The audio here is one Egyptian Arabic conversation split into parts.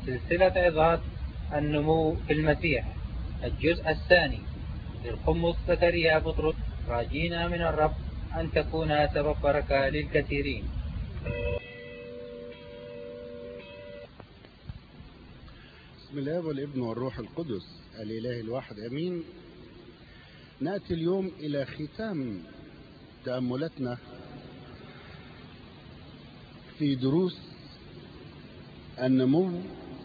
سلسلة عظات النمو في المسيح الجزء الثاني للقمص زكريا بطرس راجينا من الرب أن تكون سبب بركة للكثيرين بسم الله والابن والروح القدس الإله الواحد أمين نأتي اليوم إلى ختام تأملاتنا في دروس النمو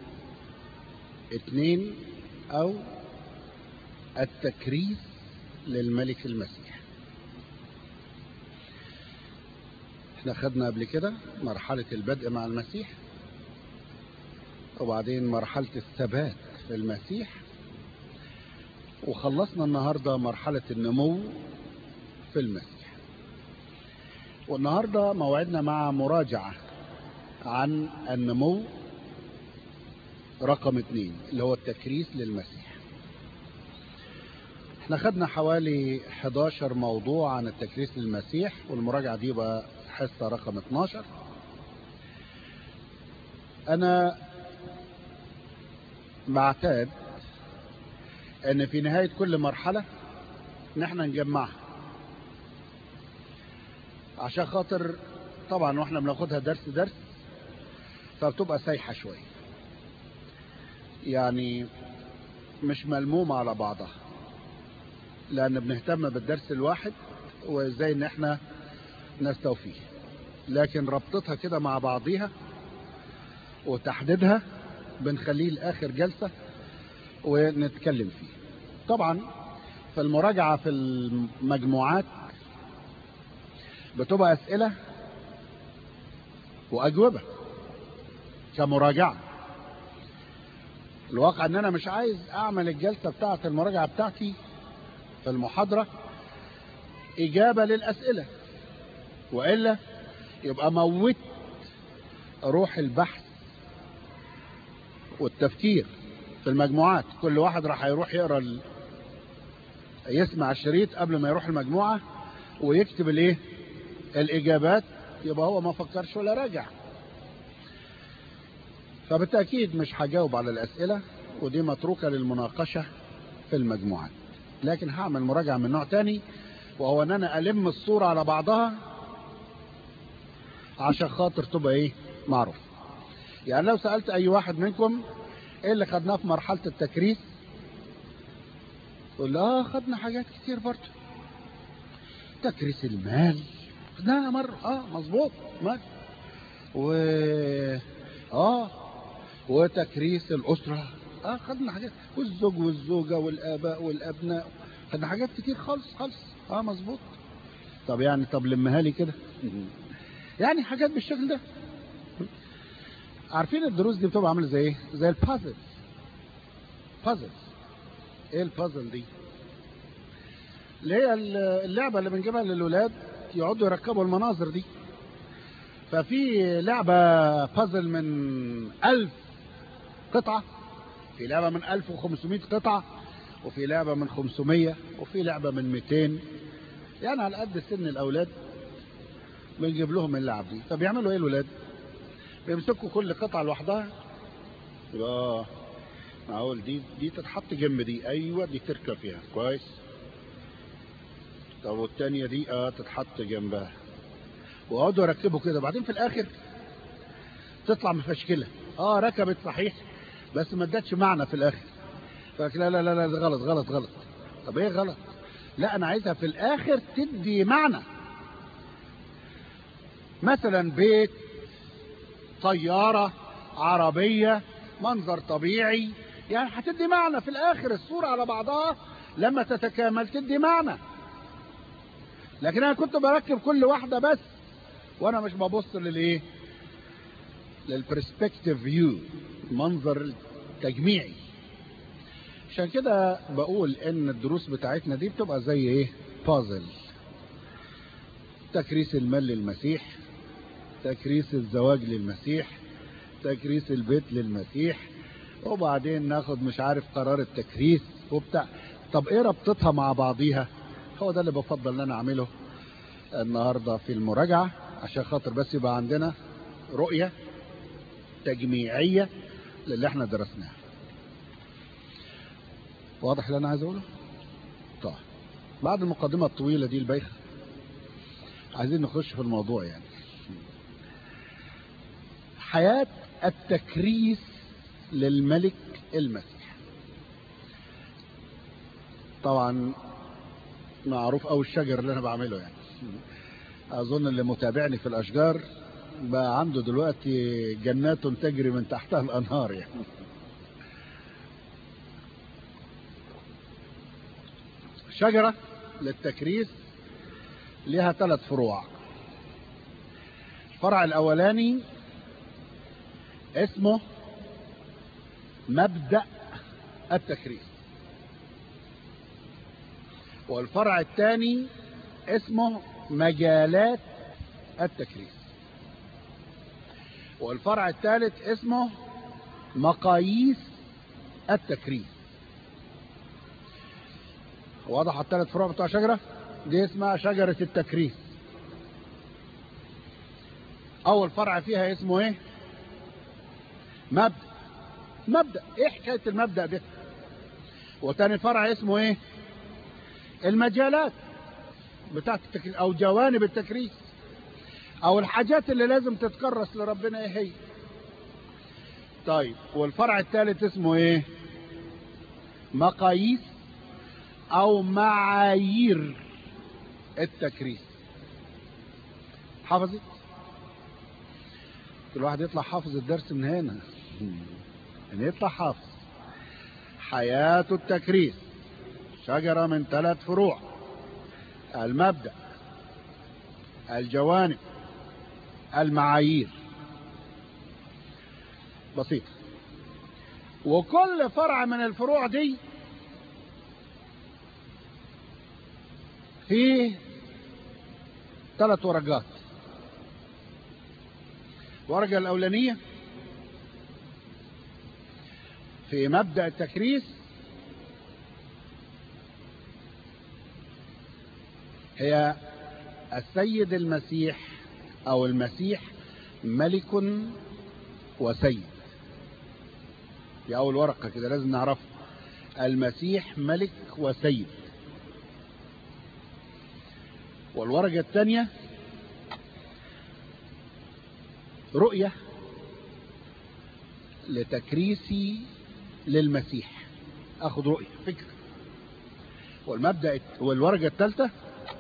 اثنين أو التكريس للملك المسيح احنا خدنا قبل كده مرحلة البدء مع المسيح وبعدين مرحلة الثبات في المسيح وخلصنا النهاردة مرحلة النمو في المسيح والنهاردة موعدنا مع مراجعة عن النمو رقم اتنين اللي هو التكريس للمسيح احنا خدنا حوالي 11 موضوع عن التكريس للمسيح والمراجعة دي بقى حصة رقم 12 انا بعتاد ان في نهاية كل مرحلة ان احنا نجمعها عشان خاطر طبعا واحنا بناخدها درس درس فبتبقى سايحة شوية يعني مش ملمومة على بعضها لان بنهتم بالدرس الواحد وازاي ان احنا نستوفيه لكن ربطتها كده مع بعضيها وتحديدها بنخليه لاخر جلسة ونتكلم فيه طبعا في المراجعة في المجموعات بتبقى اسئلة واجوبة كمراجعة الواقع ان انا مش عايز اعمل الجلسة بتاعة المراجعة بتاعتي في المحاضرة اجابة للاسئلة وإلا يبقى موت روح البحث والتفكير في المجموعات كل واحد راح يروح يقرا ال... يسمع الشريط قبل ما يروح المجموعة ويكتب الايه الاجابات يبقى هو ما فكرش ولا راجع فبالتأكيد مش هجاوب على الأسئلة ودي متروكة للمناقشة في المجموعات لكن هعمل مراجعة من نوع تاني وهو ان انا الم الصورة على بعضها عشان خاطر تبقى ايه معروف يعني لو سألت اي واحد منكم ايه اللي خدناه في مرحلة التكريس تقول اه خدنا حاجات كتير برضه تكريس المال خدناها مرة اه مظبوط مال و اه وتكريس الأسرة اه خدنا حاجات والزوج والزوجة والآباء والأبناء خدنا حاجات كتير خالص خالص اه مظبوط طب يعني طب لمها لي كده يعني حاجات بالشكل ده عارفين الدروس دي بتبقى عامله زي ايه زي البازل بازل ايه البازل دي اللي هي اللعبه اللي بنجيبها للولاد يقعدوا يركبوا المناظر دي ففي لعبه بازل من ألف قطعه في لعبه من 1500 قطعه وفي لعبه من 500 وفي لعبه من 200 يعني على قد سن الاولاد بنجيب لهم اللعب دي فبيعملوا ايه الولاد بيمسكوا كل قطعة لوحدها اه معقول دي دي تتحط جنب دي ايوه دي تركب فيها كويس طب والتانية دي اه تتحط جنبها وقعدوا يركبوا كده بعدين في الاخر تطلع مفشكلة اه ركبت صحيح بس ما ادتش معنى في الاخر فقال لا لا لا لا ده غلط غلط غلط طب ايه غلط لا انا عايزها في الاخر تدي معنى مثلا بيت طيارة عربية منظر طبيعي يعني هتدي معنى في الاخر الصورة على بعضها لما تتكامل تدي معنى لكن انا كنت بركب كل واحدة بس وانا مش ببص للايه للبرسبكتيف فيو المنظر التجميعي عشان كده بقول ان الدروس بتاعتنا دي بتبقى زي ايه بازل تكريس المال للمسيح تكريس الزواج للمسيح تكريس البيت للمسيح وبعدين ناخد مش عارف قرار التكريس وبتاع طب ايه ربطتها مع بعضيها هو ده اللي بفضل ان انا اعمله النهاردة في المراجعة عشان خاطر بس يبقى عندنا رؤية تجميعية للي احنا درسناه واضح اللي انا عايز اقوله طيب بعد المقدمة الطويلة دي البايخة عايزين نخش في الموضوع يعني حياة التكريس للملك المسيح طبعا معروف او الشجر اللي انا بعمله يعني اظن اللي متابعني في الاشجار بقى عنده دلوقتي جنات تجري من تحتها الانهار يعني شجرة للتكريس لها ثلاث فروع الفرع الاولاني اسمه مبدأ التكريس والفرع الثاني اسمه مجالات التكريس والفرع الثالث اسمه مقاييس التكريس واضح الثلاث فروع بتوع شجرة دي اسمها شجرة التكريس اول فرع فيها اسمه ايه مبدأ مبدأ ايه حكاية المبدأ ده وتاني فرع اسمه ايه المجالات بتاعت التكريس او جوانب التكريس او الحاجات اللي لازم تتكرس لربنا ايه هي طيب والفرع الثالث اسمه ايه مقاييس او معايير التكريس حافظت كل واحد يطلع حافظ الدرس من هنا ان يطلع حافظ حياة التكريس شجرة من ثلاث فروع المبدأ الجوانب المعايير بسيط وكل فرع من الفروع دي فيه ثلاث ورقات الورقة الأولانية في مبدأ التكريس هي السيد المسيح أو المسيح ملك وسيد في أول ورقة كده لازم نعرف المسيح ملك وسيد والورقة الثانية رؤية لتكريسي للمسيح اخد رؤية فكرة والمبدأ والورقة الثالثة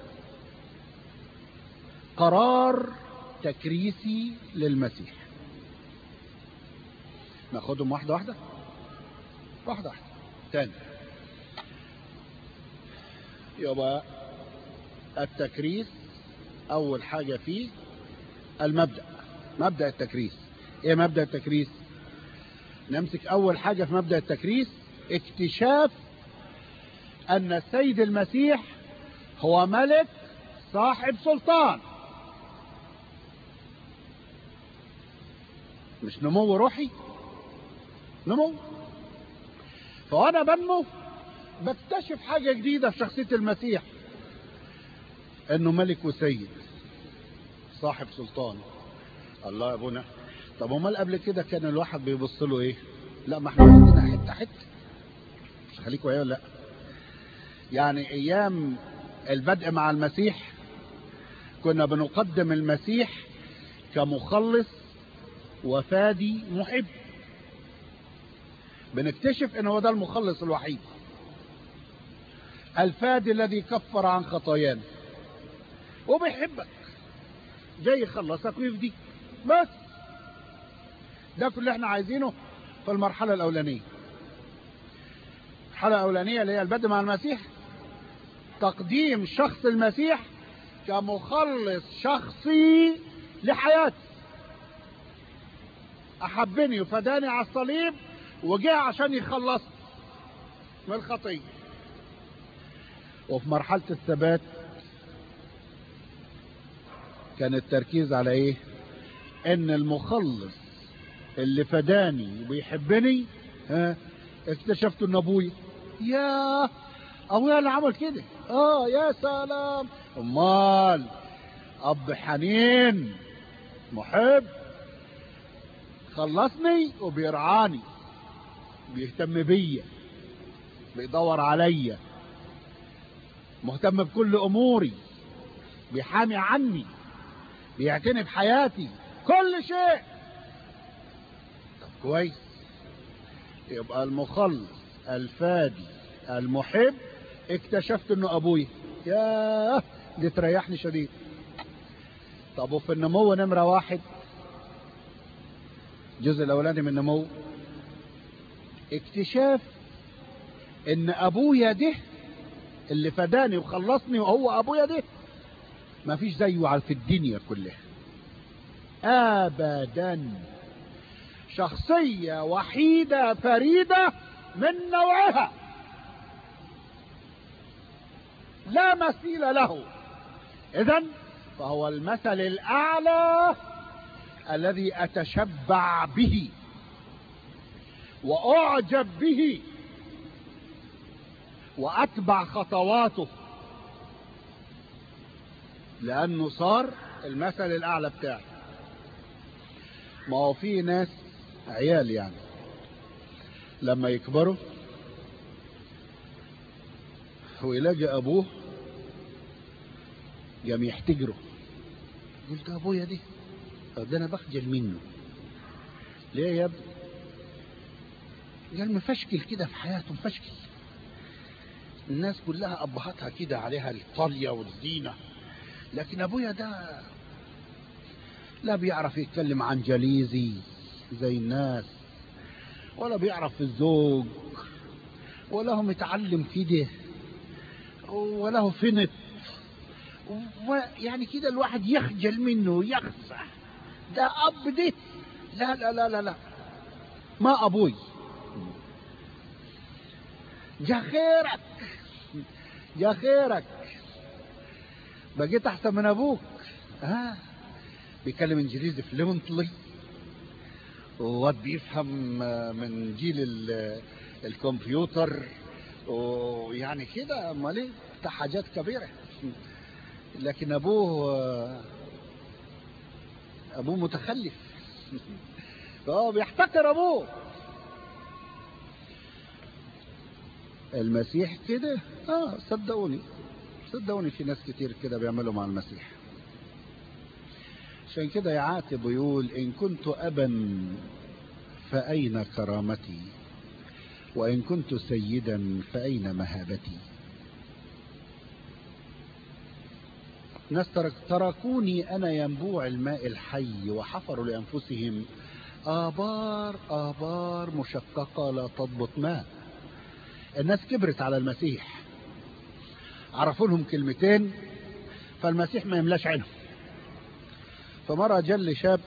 قرار تكريسي للمسيح ناخدهم واحدة واحدة واحدة واحدة تاني يبقى التكريس اول حاجة فيه المبدأ مبدأ التكريس ايه مبدأ التكريس نمسك اول حاجة في مبدأ التكريس اكتشاف ان السيد المسيح هو ملك صاحب سلطان مش نمو روحي نمو فوانا بنمو بكتشف حاجة جديدة في شخصية المسيح انه ملك وسيد صاحب سلطان الله يا ابونا طب امال قبل كده كان الواحد بيبص له ايه لا ما احنا عندنا حته حته مش خليك وياه لا يعني ايام البدء مع المسيح كنا بنقدم المسيح كمخلص وفادي محب بنكتشف ان هو ده المخلص الوحيد الفادي الذي كفر عن خطايانا وبيحبك جاي يخلصك ويفديك بس ده كل اللي احنا عايزينه في المرحلة الأولانية المرحلة الأولانية اللي هي البدء مع المسيح تقديم شخص المسيح كمخلص شخصي لحياتي أحبني وفداني على الصليب وجاء عشان يخلص من الخطية وفي مرحلة الثبات كان التركيز على ايه ان المخلص اللي فداني وبيحبني ها اكتشفت ان ابويا يا ابويا اللي عمل كده اه يا سلام امال اب حنين محب خلصني وبيرعاني بيهتم بيا بيدور عليا مهتم بكل اموري بيحامي عني بيعتني بحياتي كل شيء طب كويس يبقى المخلص الفادي المحب اكتشفت انه ابويا ياه دي تريحني شديد طب وفي النمو نمرة واحد الجزء الاولاني من النمو اكتشاف ان ابويا ده اللي فداني وخلصني وهو ابويا ده ما فيش زيه في الدنيا كلها ابدا شخصية وحيدة فريدة من نوعها لا مثيل له اذا فهو المثل الاعلى الذي اتشبع به واعجب به واتبع خطواته لانه صار المثل الاعلى بتاعي ما هو في ناس عيال يعني لما يكبروا ويلاقي ابوه قام يحتجره يقول ده ابويا دي ده انا بخجل منه ليه يا ابني قال مفشكل كده في حياته مفشكل الناس كلها ابهاتها كده عليها الطالية والزينة لكن ابويا ده لا بيعرف يتكلم عن جليزي زي الناس ولا بيعرف في الزوج ولا هو متعلم كده ولا هو فنت يعني كده الواحد يخجل منه يخزع ده اب ده لا لا لا لا لا ما ابوي يا خيرك يا خيرك بقيت احسن من ابوك ها بيتكلم انجليزي فلوينتلي وواد بيفهم من جيل الكمبيوتر ويعني كده امال ايه بتاع حاجات كبيره لكن ابوه ابوه متخلف فهو بيحتقر ابوه المسيح كده اه صدقوني صدقوني في ناس كتير كده بيعملوا مع المسيح عشان كده يعاتب ويقول ان كنت ابا فاين كرامتي وان كنت سيدا فاين مهابتي ناس ترك تركوني انا ينبوع الماء الحي وحفروا لانفسهم ابار ابار مشققه لا تضبط ماء الناس كبرت على المسيح عرفوا لهم كلمتين فالمسيح ما يملاش عينهم فمرة جل شاب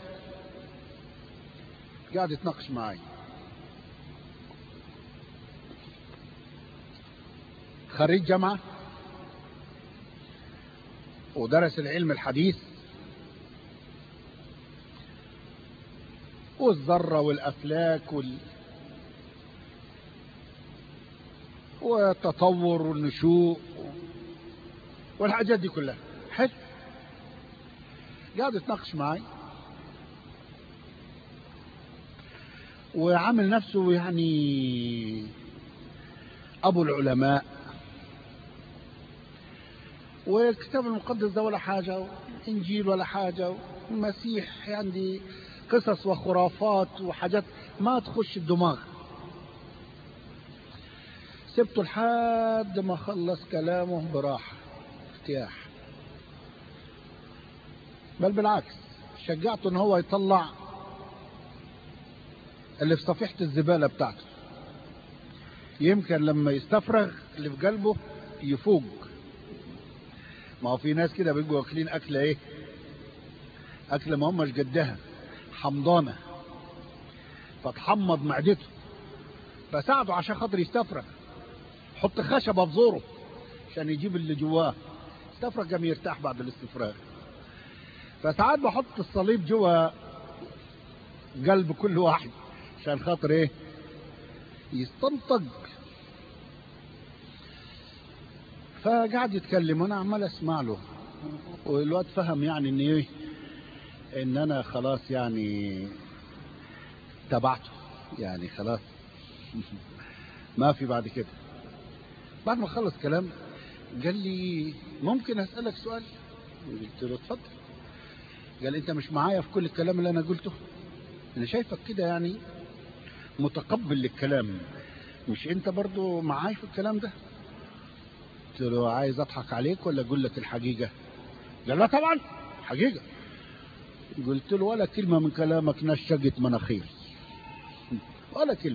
قاعد يتناقش معي خريج جامعة ودرس العلم الحديث والذرة والأفلاك وال... والتطور والنشوء والحاجات دي كلها حلو قاعد يتناقش معي وعامل نفسه يعني ابو العلماء والكتاب المقدس ده ولا حاجة انجيل ولا حاجة المسيح عندي قصص وخرافات وحاجات ما تخش الدماغ سبته لحد ما خلص كلامه براحة ارتياح بل بالعكس شجعته ان هو يطلع اللي في صفيحة الزبالة بتاعته يمكن لما يستفرغ اللي في قلبه يفوق ما هو في ناس كده بيبقوا واكلين اكله ايه اكله ما همش قدها حمضانه فتحمض معدته فساعده عشان خاطر يستفرغ حط خشبه في زوره عشان يجيب اللي جواه استفرغ قام يرتاح بعد الاستفراغ فساعات بحط الصليب جوا قلب كل واحد عشان خاطر ايه يستنطق فقعد يتكلم وانا عمال اسمع له والواد فهم يعني ان ايه ان انا خلاص يعني تبعته يعني خلاص ما في بعد كده بعد ما خلص كلام قال لي ممكن اسالك سؤال قلت له اتفضل قال انت مش معايا في كل الكلام اللي انا قلته انا شايفك كده يعني متقبل للكلام مش انت برضو معاي في الكلام ده قلت له عايز اضحك عليك ولا اقول لك الحقيقة قال لا طبعا حقيقة قلت له ولا كلمة من كلامك نشقت مناخيري ولا كلمة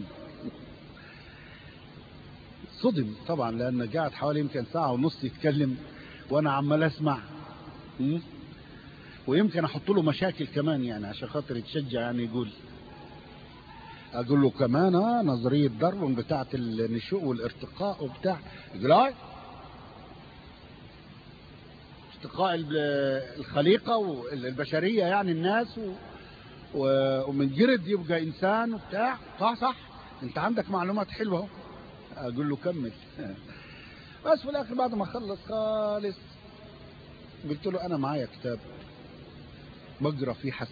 صدم طبعا لان قاعد حوالي يمكن ساعة ونص يتكلم وانا عمال اسمع م? ويمكن احط له مشاكل كمان يعني عشان خاطر يتشجع يعني يقول اقول له كمان اه نظريه داروين بتاعه النشوء والارتقاء وبتاع يقول اه ارتقاء الخليقه والبشريه يعني الناس و... و... ومن جرد يبقى انسان وبتاع صح صح انت عندك معلومات حلوه اهو اقول له كمل بس في الاخر بعد ما خلص خالص قلت له انا معايا كتاب بقرا فيه حس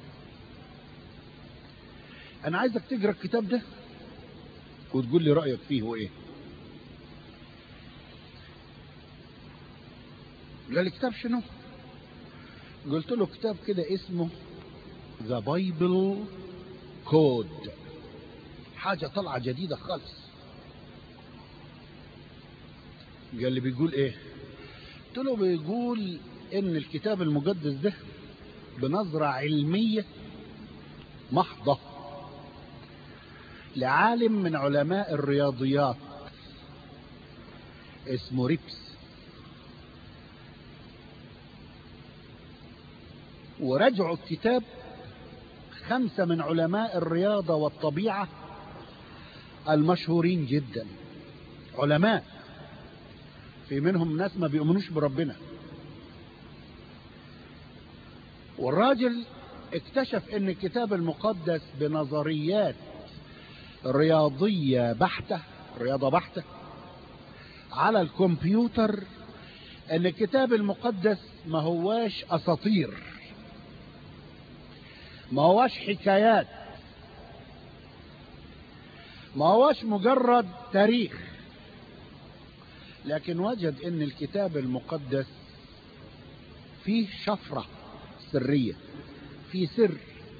انا عايزك تقرا الكتاب ده وتقول لي رايك فيه هو ايه قال لي كتاب شنو قلت له كتاب كده اسمه ذا بايبل كود حاجه طلعه جديده خالص قال لي بيقول ايه قلت له بيقول ان الكتاب المقدس ده بنظرة علمية محضة لعالم من علماء الرياضيات اسمه ريبس ورجعوا الكتاب خمسة من علماء الرياضة والطبيعة المشهورين جدا علماء في منهم ناس ما بيؤمنوش بربنا والراجل اكتشف ان الكتاب المقدس بنظريات رياضية بحتة رياضة بحتة على الكمبيوتر ان الكتاب المقدس ما هواش اساطير ما هواش حكايات ما هواش مجرد تاريخ لكن وجد ان الكتاب المقدس فيه شفره سرية في سر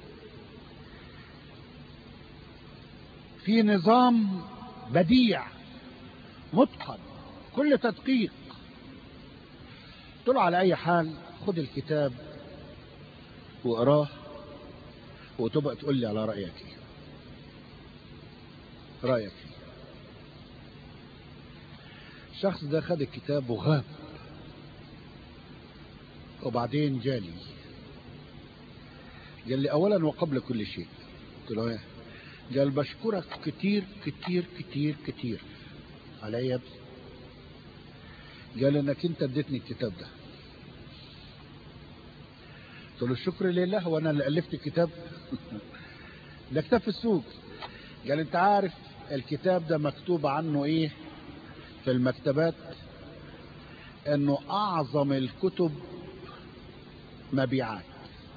في نظام بديع متقن كل تدقيق قلت له على اي حال خد الكتاب واقراه وتبقى تقول لي على رايك ايه رايك ايه الشخص ده خد الكتاب وغاب وبعدين جالي قال لي اولا وقبل كل شيء قلت له ايه قال بشكرك كتير كتير كتير كتير على يا ابني قال انك انت اديتني الكتاب ده قلت له الشكر لله وانا اللي الفت الكتاب ده كتاب في السوق قال انت عارف الكتاب ده مكتوب عنه ايه في المكتبات انه اعظم الكتب مبيعات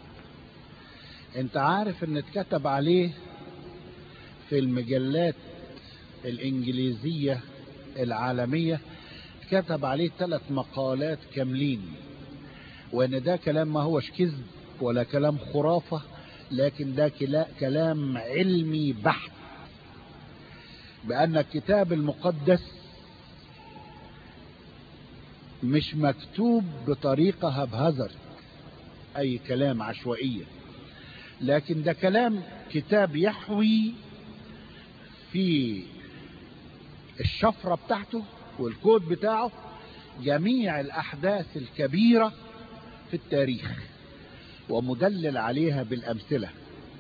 انت عارف ان اتكتب عليه في المجلات الانجليزية العالمية كتب عليه ثلاث مقالات كاملين وان ده كلام ما هوش كذب ولا كلام خرافة لكن ده كلام علمي بحت بان الكتاب المقدس مش مكتوب بطريقة هبهزر اي كلام عشوائية لكن ده كلام كتاب يحوي في الشفرة بتاعته والكود بتاعه جميع الأحداث الكبيرة في التاريخ ومدلل عليها بالأمثلة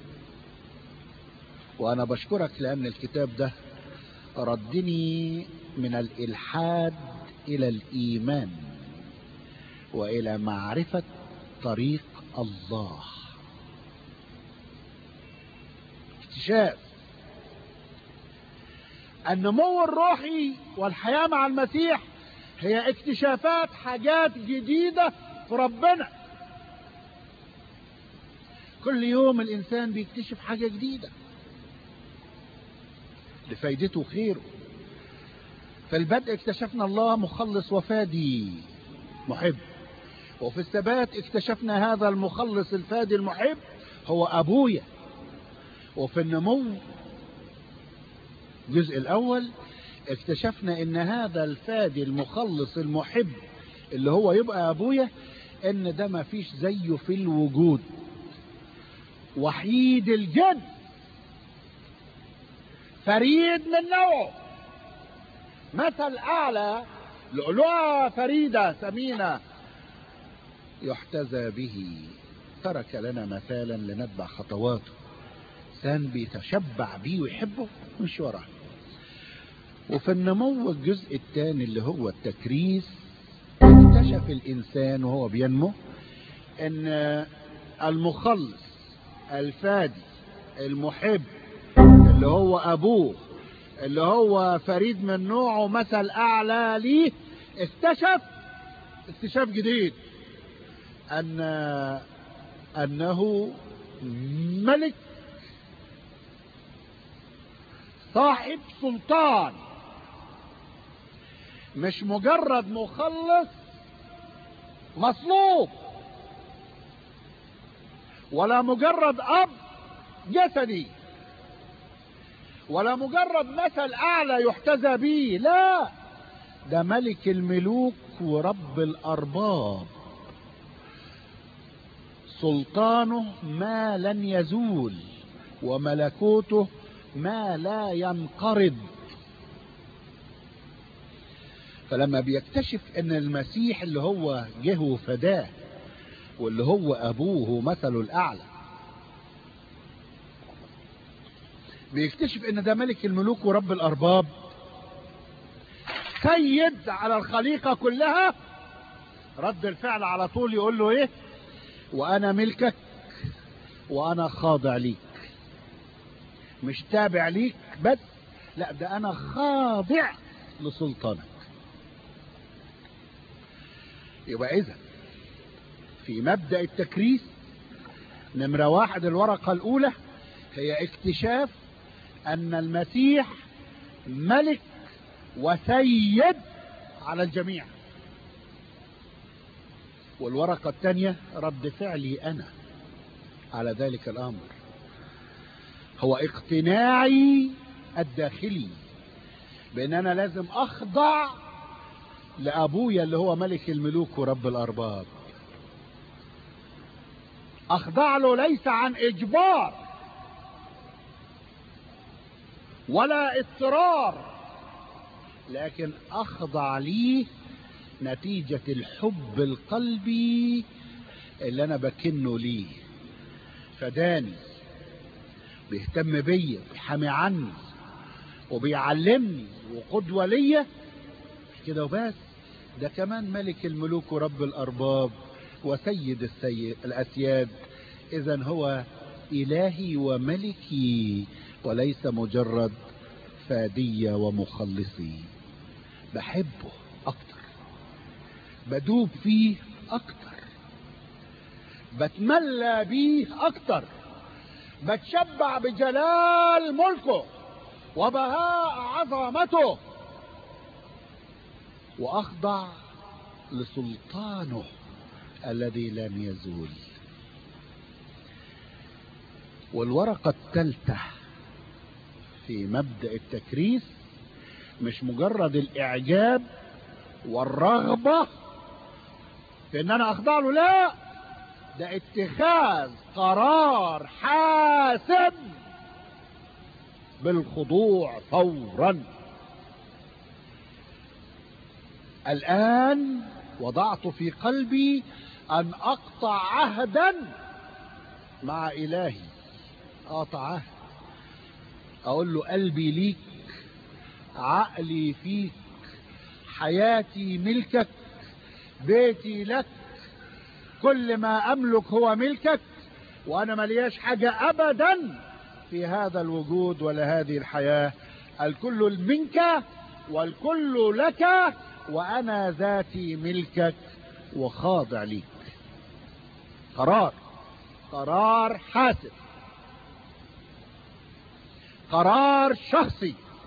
وأنا بشكرك لأن الكتاب ده ردني من الإلحاد إلى الإيمان وإلى معرفة طريق الله اكتشاف النمو الروحي والحياة مع المسيح هي اكتشافات حاجات جديدة في ربنا كل يوم الإنسان بيكتشف حاجة جديدة لفايدته وخيره في البدء اكتشفنا الله مخلص وفادي محب وفي الثبات اكتشفنا هذا المخلص الفادي المحب هو أبويا وفي النمو الجزء الأول اكتشفنا ان هذا الفادي المخلص المحب اللي هو يبقى أبويا ان ده ما فيش زيه في الوجود وحيد الجد فريد من نوعه مثل أعلى لؤلؤة فريدة ثمينة يحتذى به ترك لنا مثالا لنتبع خطواته إنسان بيتشبع بيه ويحبه مش وراه وفي النمو الجزء الثاني اللي هو التكريس اكتشف الإنسان وهو بينمو ان المخلص الفادي المحب اللي هو أبوه اللي هو فريد من نوعه مثل أعلى ليه اكتشف اكتشاف جديد أن أنه ملك صاحب سلطان مش مجرد مخلص مصلوب ولا مجرد أب جسدي ولا مجرد مثل أعلى يحتذى به لا ده ملك الملوك ورب الأرباب سلطانه ما لن يزول وملكوته ما لا ينقرض فلما بيكتشف ان المسيح اللي هو جه وفداه واللي هو ابوه مثله الاعلى بيكتشف ان ده ملك الملوك ورب الارباب سيد على الخليقة كلها رد الفعل على طول يقول له ايه وانا ملكك وانا خاضع ليك مش تابع ليك بس لا ده انا خاضع لسلطانك يبقى اذا في مبدأ التكريس نمرة واحد الورقة الاولى هي اكتشاف ان المسيح ملك وسيد على الجميع والورقة الثانية رد فعلي انا على ذلك الامر هو اقتناعي الداخلي بان انا لازم اخضع لابويا اللي هو ملك الملوك ورب الارباب اخضع له ليس عن اجبار ولا اضطرار لكن اخضع ليه نتيجة الحب القلبي اللي انا بكنه ليه فداني بيهتم بيا بيحامي عني وبيعلمني وقدوة ليا كده وبس ده كمان ملك الملوك ورب الارباب وسيد السيد الاسياد اذا هو الهي وملكي وليس مجرد فادية ومخلصي بحبه اكتر بدوب فيه اكتر بتملى بيه اكتر بتشبع بجلال ملكه وبهاء عظمته واخضع لسلطانه الذي لن يزول والورقة الثالثة في مبدأ التكريس مش مجرد الاعجاب والرغبة في ان انا اخضع له لا ده اتخاذ قرار حاسم بالخضوع فورا الآن وضعت في قلبي أن أقطع عهدا مع إلهي أقطع عهد أقول له قلبي ليك عقلي فيك حياتي ملكك بيتي لك كل ما أملك هو ملكك وأنا ملياش حاجة أبدا في هذا الوجود ولا هذه الحياة الكل منك والكل لك وأنا ذاتي ملكك وخاضع ليك قرار قرار حاسم قرار شخصي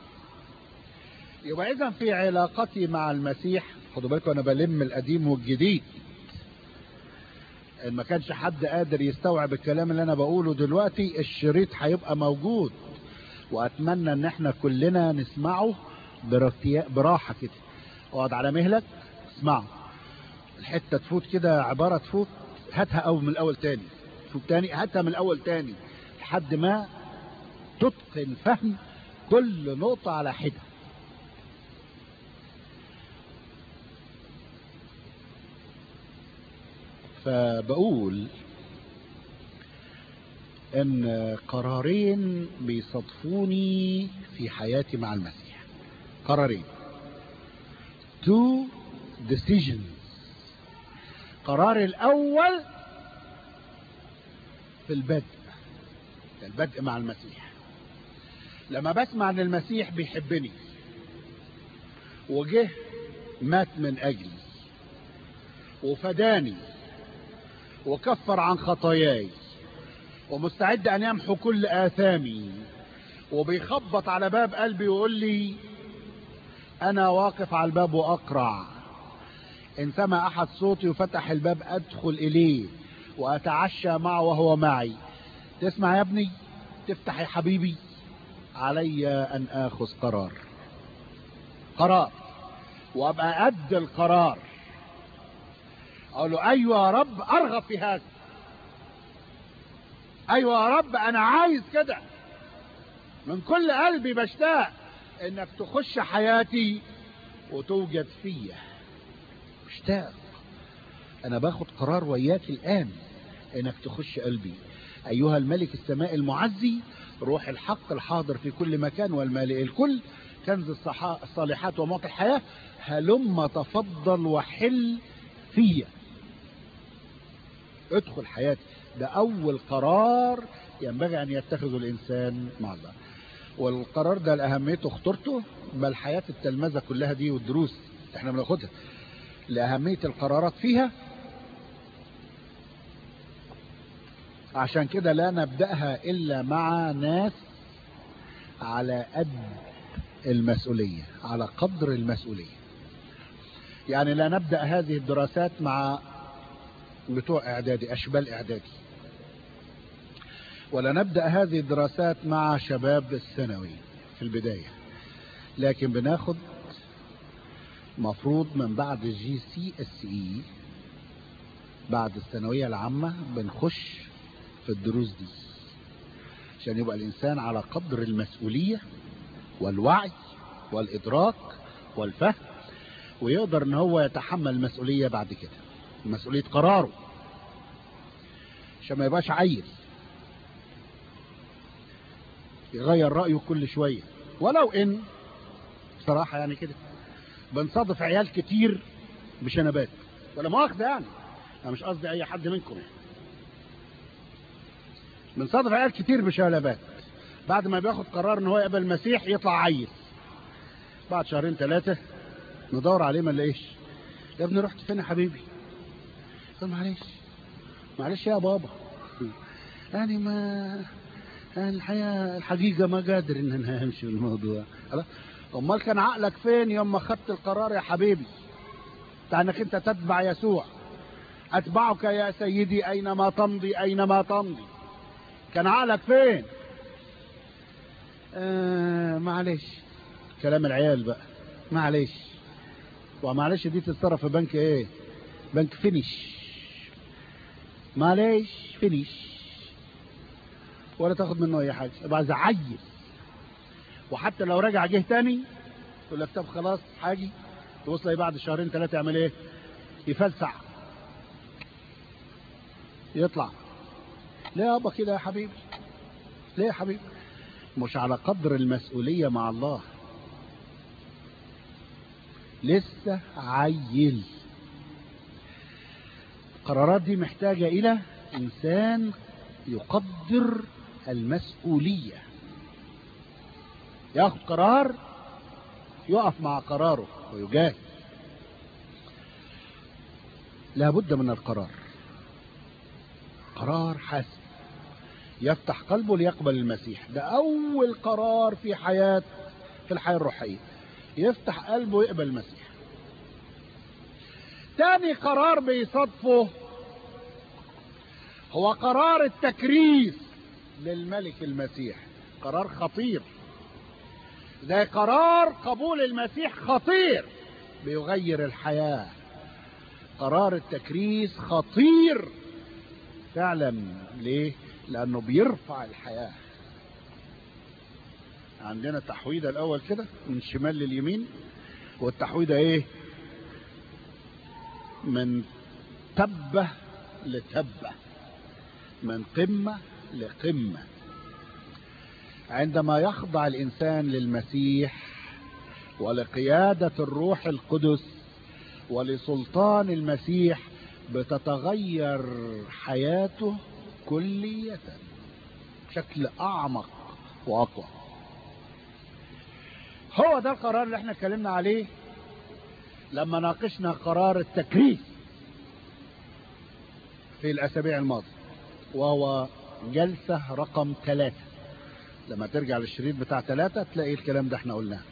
يبقى اذا في علاقتي مع المسيح خدوا بالكم انا بلم القديم والجديد ان ما كانش حد قادر يستوعب الكلام اللي انا بقوله دلوقتي الشريط هيبقى موجود واتمنى ان احنا كلنا نسمعه برتيا- براحة كده اقعد على مهلك اسمعه الحتة تفوت كده عبارة تفوت هاتها او من الاول تاني تفوت تاني هاتها من الاول تاني لحد ما تتقن فهم كل نقطة على حدة فبقول ان قرارين بيصادفوني في حياتي مع المسيح قرارين two decisions قرار الاول في البدء البدء مع المسيح لما بسمع ان المسيح بيحبني وجه مات من اجلي وفداني وكفر عن خطاياي ومستعد ان يمحو كل اثامي وبيخبط على باب قلبي ويقول لي انا واقف على الباب واقرع ان سمع احد صوتي وفتح الباب ادخل اليه واتعشى معه وهو معي تسمع يا ابني تفتح يا حبيبي علي ان اخذ قرار قرار وابقى قد القرار اقول له ايوه يا رب ارغب في هذا ايوه يا رب انا عايز كده من كل قلبي بشتاق انك تخش حياتي وتوجد فيا مشتاق انا باخد قرار وياك الان انك تخش قلبي ايها الملك السماء المعزي روح الحق الحاضر في كل مكان والمالئ الكل كنز الصحا- الصالحات ومعطي الحياة هلم تفضل وحل فيا ادخل حياتي ده اول قرار ينبغي ان يتخذه الانسان مع الله والقرار ده لاهميته خطورته بل حياة التلمذة كلها دي والدروس احنا بناخدها لاهمية القرارات فيها عشان كده لا نبدأها الا مع ناس على قد المسؤولية على قدر المسؤولية يعني لا نبدأ هذه الدراسات مع بتوع اعدادي اشبال اعدادي ولا نبدأ هذه الدراسات مع شباب الثانوي في البداية لكن بناخد مفروض من بعد الجي سي اس اي بعد الثانوية العامة بنخش في الدروس دي عشان يبقى الانسان على قدر المسؤولية والوعي والادراك والفهم ويقدر ان هو يتحمل المسؤولية بعد كده مسؤولية قراره عشان ما يبقاش عيل يغير رأيه كل شوية ولو ان بصراحة يعني كده بنصادف عيال كتير بشنبات ولا مؤاخذة يعني انا مش قصدي اي حد منكم يعني بنصادف عيال كتير بشنبات بعد ما بياخد قرار ان هو يقبل المسيح يطلع عيل بعد شهرين ثلاثة ندور عليه ما نلاقيش يا ابني رحت فين يا حبيبي قال معلش معلش يا بابا يعني ما الحقيقة الحقيقة ما قادر ان انا امشي الموضوع خلاص؟ امال كان عقلك فين يوم ما خدت القرار يا حبيبي بتاع انك انت تتبع يسوع اتبعك يا سيدي اينما تمضي اينما تمضي كان عقلك فين آه معلش كلام العيال بقى معلش ومعلش دي تتصرف في بنك ايه بنك فينيش معلش فينيش ولا تاخد منه اي حاجه يبقى زعيل وحتى لو رجع جه تاني يقول لك طب خلاص حاجي توصل بعد شهرين ثلاثه يعمل ايه يفلسع يطلع ليه يابا كده يا حبيبي ليه يا حبيبي مش على قدر المسؤوليه مع الله لسه عيل القرارات دي محتاجة إلى إنسان يقدر المسؤولية ياخد قرار يقف مع قراره ويجاهد لابد من القرار قرار حاسم يفتح قلبه ليقبل المسيح ده أول قرار في حياة في الحياة الروحية يفتح قلبه يقبل المسيح تاني قرار بيصادفه هو قرار التكريس للملك المسيح قرار خطير زي قرار قبول المسيح خطير بيغير الحياة قرار التكريس خطير فعلا ليه لانه بيرفع الحياة عندنا تحويدة الاول كده من شمال لليمين والتحويدة ايه من تبة لتبة من قمة لقمة عندما يخضع الإنسان للمسيح ولقيادة الروح القدس ولسلطان المسيح بتتغير حياته كلية بشكل أعمق وأقوى هو ده القرار اللي احنا اتكلمنا عليه لما ناقشنا قرار التكريس في الأسابيع الماضية وهو جلسة رقم ثلاثة لما ترجع للشريط بتاع ثلاثة تلاقي الكلام ده احنا قلناه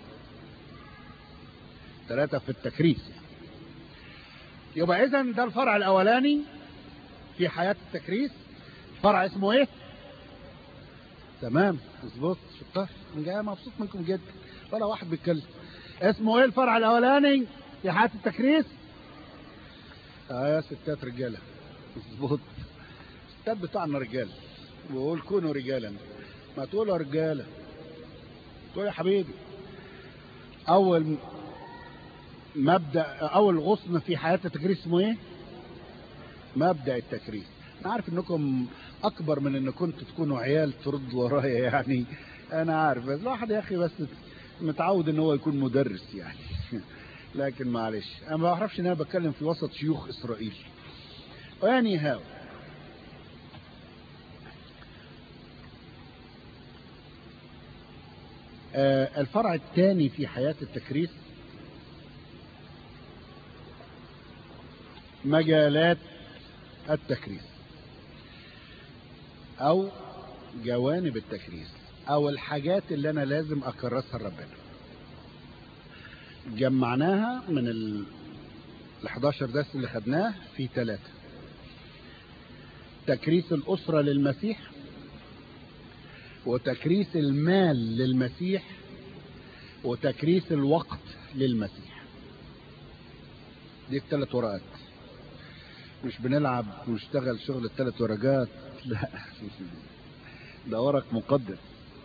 ثلاثة في التكريس يعني. يبقى اذا ده الفرع الاولاني في حياة التكريس فرع اسمه ايه تمام مظبوط شطار من جاي مبسوط منكم جدا ولا واحد بيتكلم اسمه ايه الفرع الاولاني في حياة التكريس اه يا ستات رجالة مظبوط الستات بتاعنا رجال وقول كونوا رجالا ما تقولوا رجالة تقول يا حبيبي اول مبدأ اول غصن في حياة التكريس اسمه ايه مبدأ التكريس انا عارف انكم اكبر من ان كنتوا تكونوا عيال تردوا ورايا يعني انا عارف بس الواحد يا اخي بس متعود ان هو يكون مدرس يعني لكن معلش انا ما بعرفش ان انا بتكلم في وسط شيوخ اسرائيل واني هاو آه الفرع الثاني في حياة التكريس مجالات التكريس او جوانب التكريس او الحاجات اللي انا لازم اكرسها لربنا جمعناها من ال 11 درس اللي خدناه في ثلاثة تكريس الأسرة للمسيح وتكريس المال للمسيح وتكريس الوقت للمسيح دي الثلاث ورقات مش بنلعب ونشتغل شغل الثلاث ورقات لا ده ورق مقدس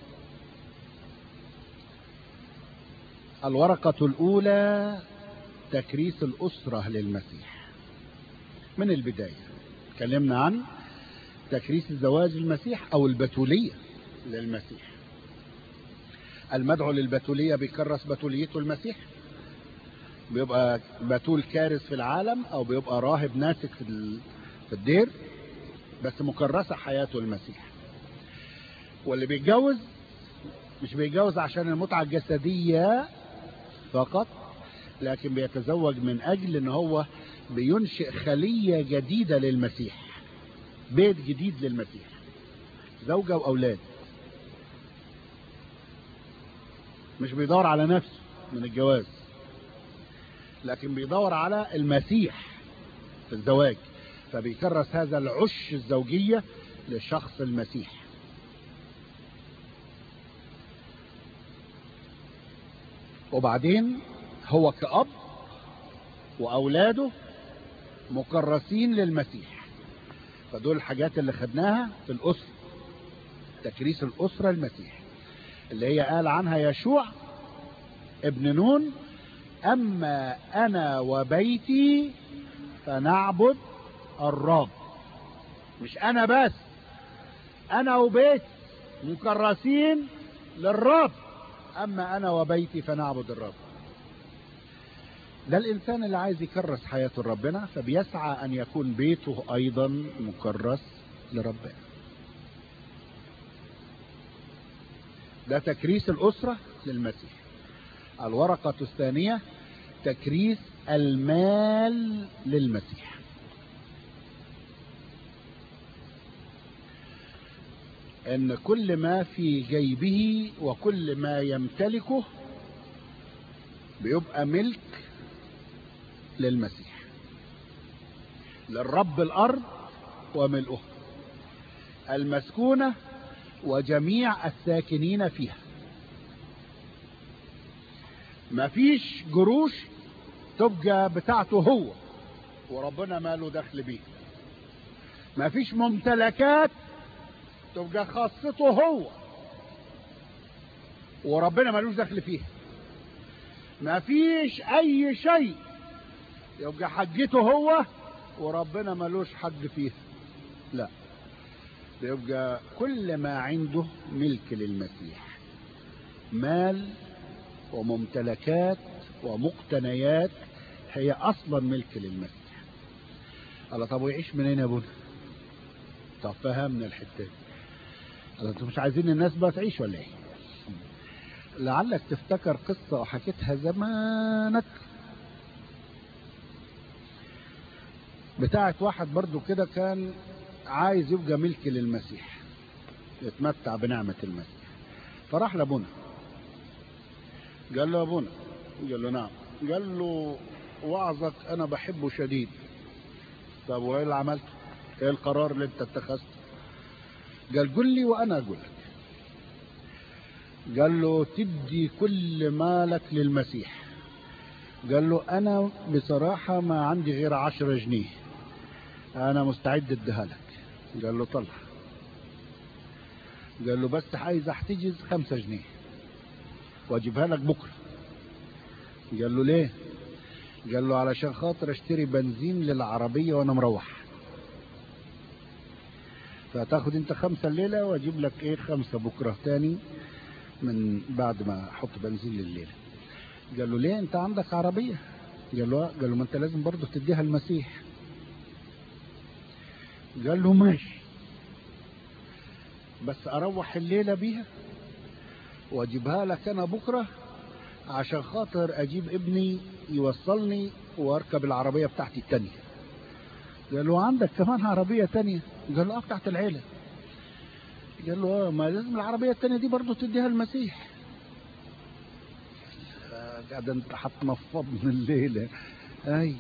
الورقة الأولى تكريس الأسرة للمسيح من البداية تكلمنا عن تكريس الزواج المسيح أو البتولية للمسيح المدعو للبتولية بيكرس بتوليته المسيح بيبقى بتول كارث في العالم أو بيبقى راهب ناسك في في الدير بس مكرسة حياته المسيح واللي بيتجوز مش بيتجوز عشان المتعة الجسدية فقط لكن بيتزوج من أجل ان هو بينشئ خلية جديدة للمسيح بيت جديد للمسيح زوجة وأولاد مش بيدور على نفسه من الجواز لكن بيدور على المسيح في الزواج فبيكرس هذا العش الزوجية لشخص المسيح وبعدين هو كأب وأولاده مكرسين للمسيح فدول الحاجات اللي خدناها في الأسرة تكريس الأسرة المسيح اللي هي قال عنها يشوع ابن نون أما أنا وبيتي فنعبد الرب مش أنا بس أنا وبيتي مكرسين للرب أما أنا وبيتي فنعبد الرب ده الإنسان اللي عايز يكرس حياته لربنا فبيسعى أن يكون بيته أيضا مكرس لربنا ده تكريس الأسرة للمسيح الورقة الثانية تكريس المال للمسيح ان كل ما في جيبه وكل ما يمتلكه بيبقى ملك للمسيح للرب الأرض وملؤها المسكونة وجميع الساكنين فيها مفيش جروش تبقى بتاعته هو وربنا ماله دخل بيه مفيش ممتلكات تبقى خاصته هو وربنا مالوش دخل فيها مفيش اي شيء يبقى حجته هو وربنا مالوش حج فيها لا يبقى كل ما عنده ملك للمسيح مال وممتلكات ومقتنيات هي اصلا ملك للمسيح قال طب ويعيش منين يا ابونا طب فهمنا الحته دي قال انتوا مش عايزين الناس بقى تعيش ولا ايه لعلك تفتكر قصة وحكيتها زمانك بتاعت واحد برضو كده كان عايز يبقى ملك للمسيح يتمتع بنعمة المسيح فراح لابونا قال له يا ابونا قال له نعم قال له وعظك انا بحبه شديد طب وايه اللي عملته ايه القرار اللي انت اتخذته قال قل لي وانا اقول لك قال له تدي كل مالك للمسيح قال له انا بصراحة ما عندي غير عشرة جنيه انا مستعد اديها لك قال له طلع قال له بس عايز احتجز خمسة جنيه واجيبها لك بكرة قال له ليه قال له علشان خاطر اشتري بنزين للعربية وانا مروح فتاخد انت خمسة الليلة واجيب لك ايه خمسة بكرة تاني من بعد ما احط بنزين لليلة قال له ليه انت عندك عربية قال له قال له ما انت لازم برضه تديها المسيح قال له ماشي بس اروح الليلة بيها واجيبها لك انا بكرة عشان خاطر اجيب ابني يوصلني واركب العربية بتاعتي التانية قال له عندك كمان عربية تانية قال له اه بتاعت العيلة قال له اه ما لازم العربية التانية دي برضه تديها المسيح قاعد انت هتنفض من الليلة اي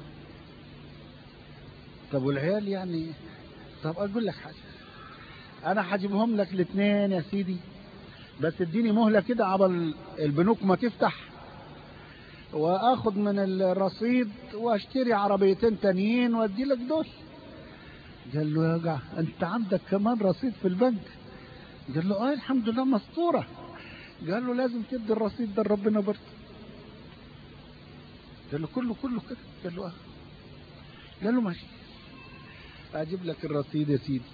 طب والعيال يعني طب اقول لك حاجة انا هجيبهم لك الاثنين يا سيدي بس اديني مهلة كده عبل البنوك ما تفتح واخد من الرصيد واشتري عربيتين تانيين وادي لك دول قال له يا جع انت عندك كمان رصيد في البنك قال له اه الحمد لله مسطورة قال له لازم تدي الرصيد ده لربنا برضه قال له كله كله كده قال له اه قال له ماشي اجيب لك الرصيد يا سيدي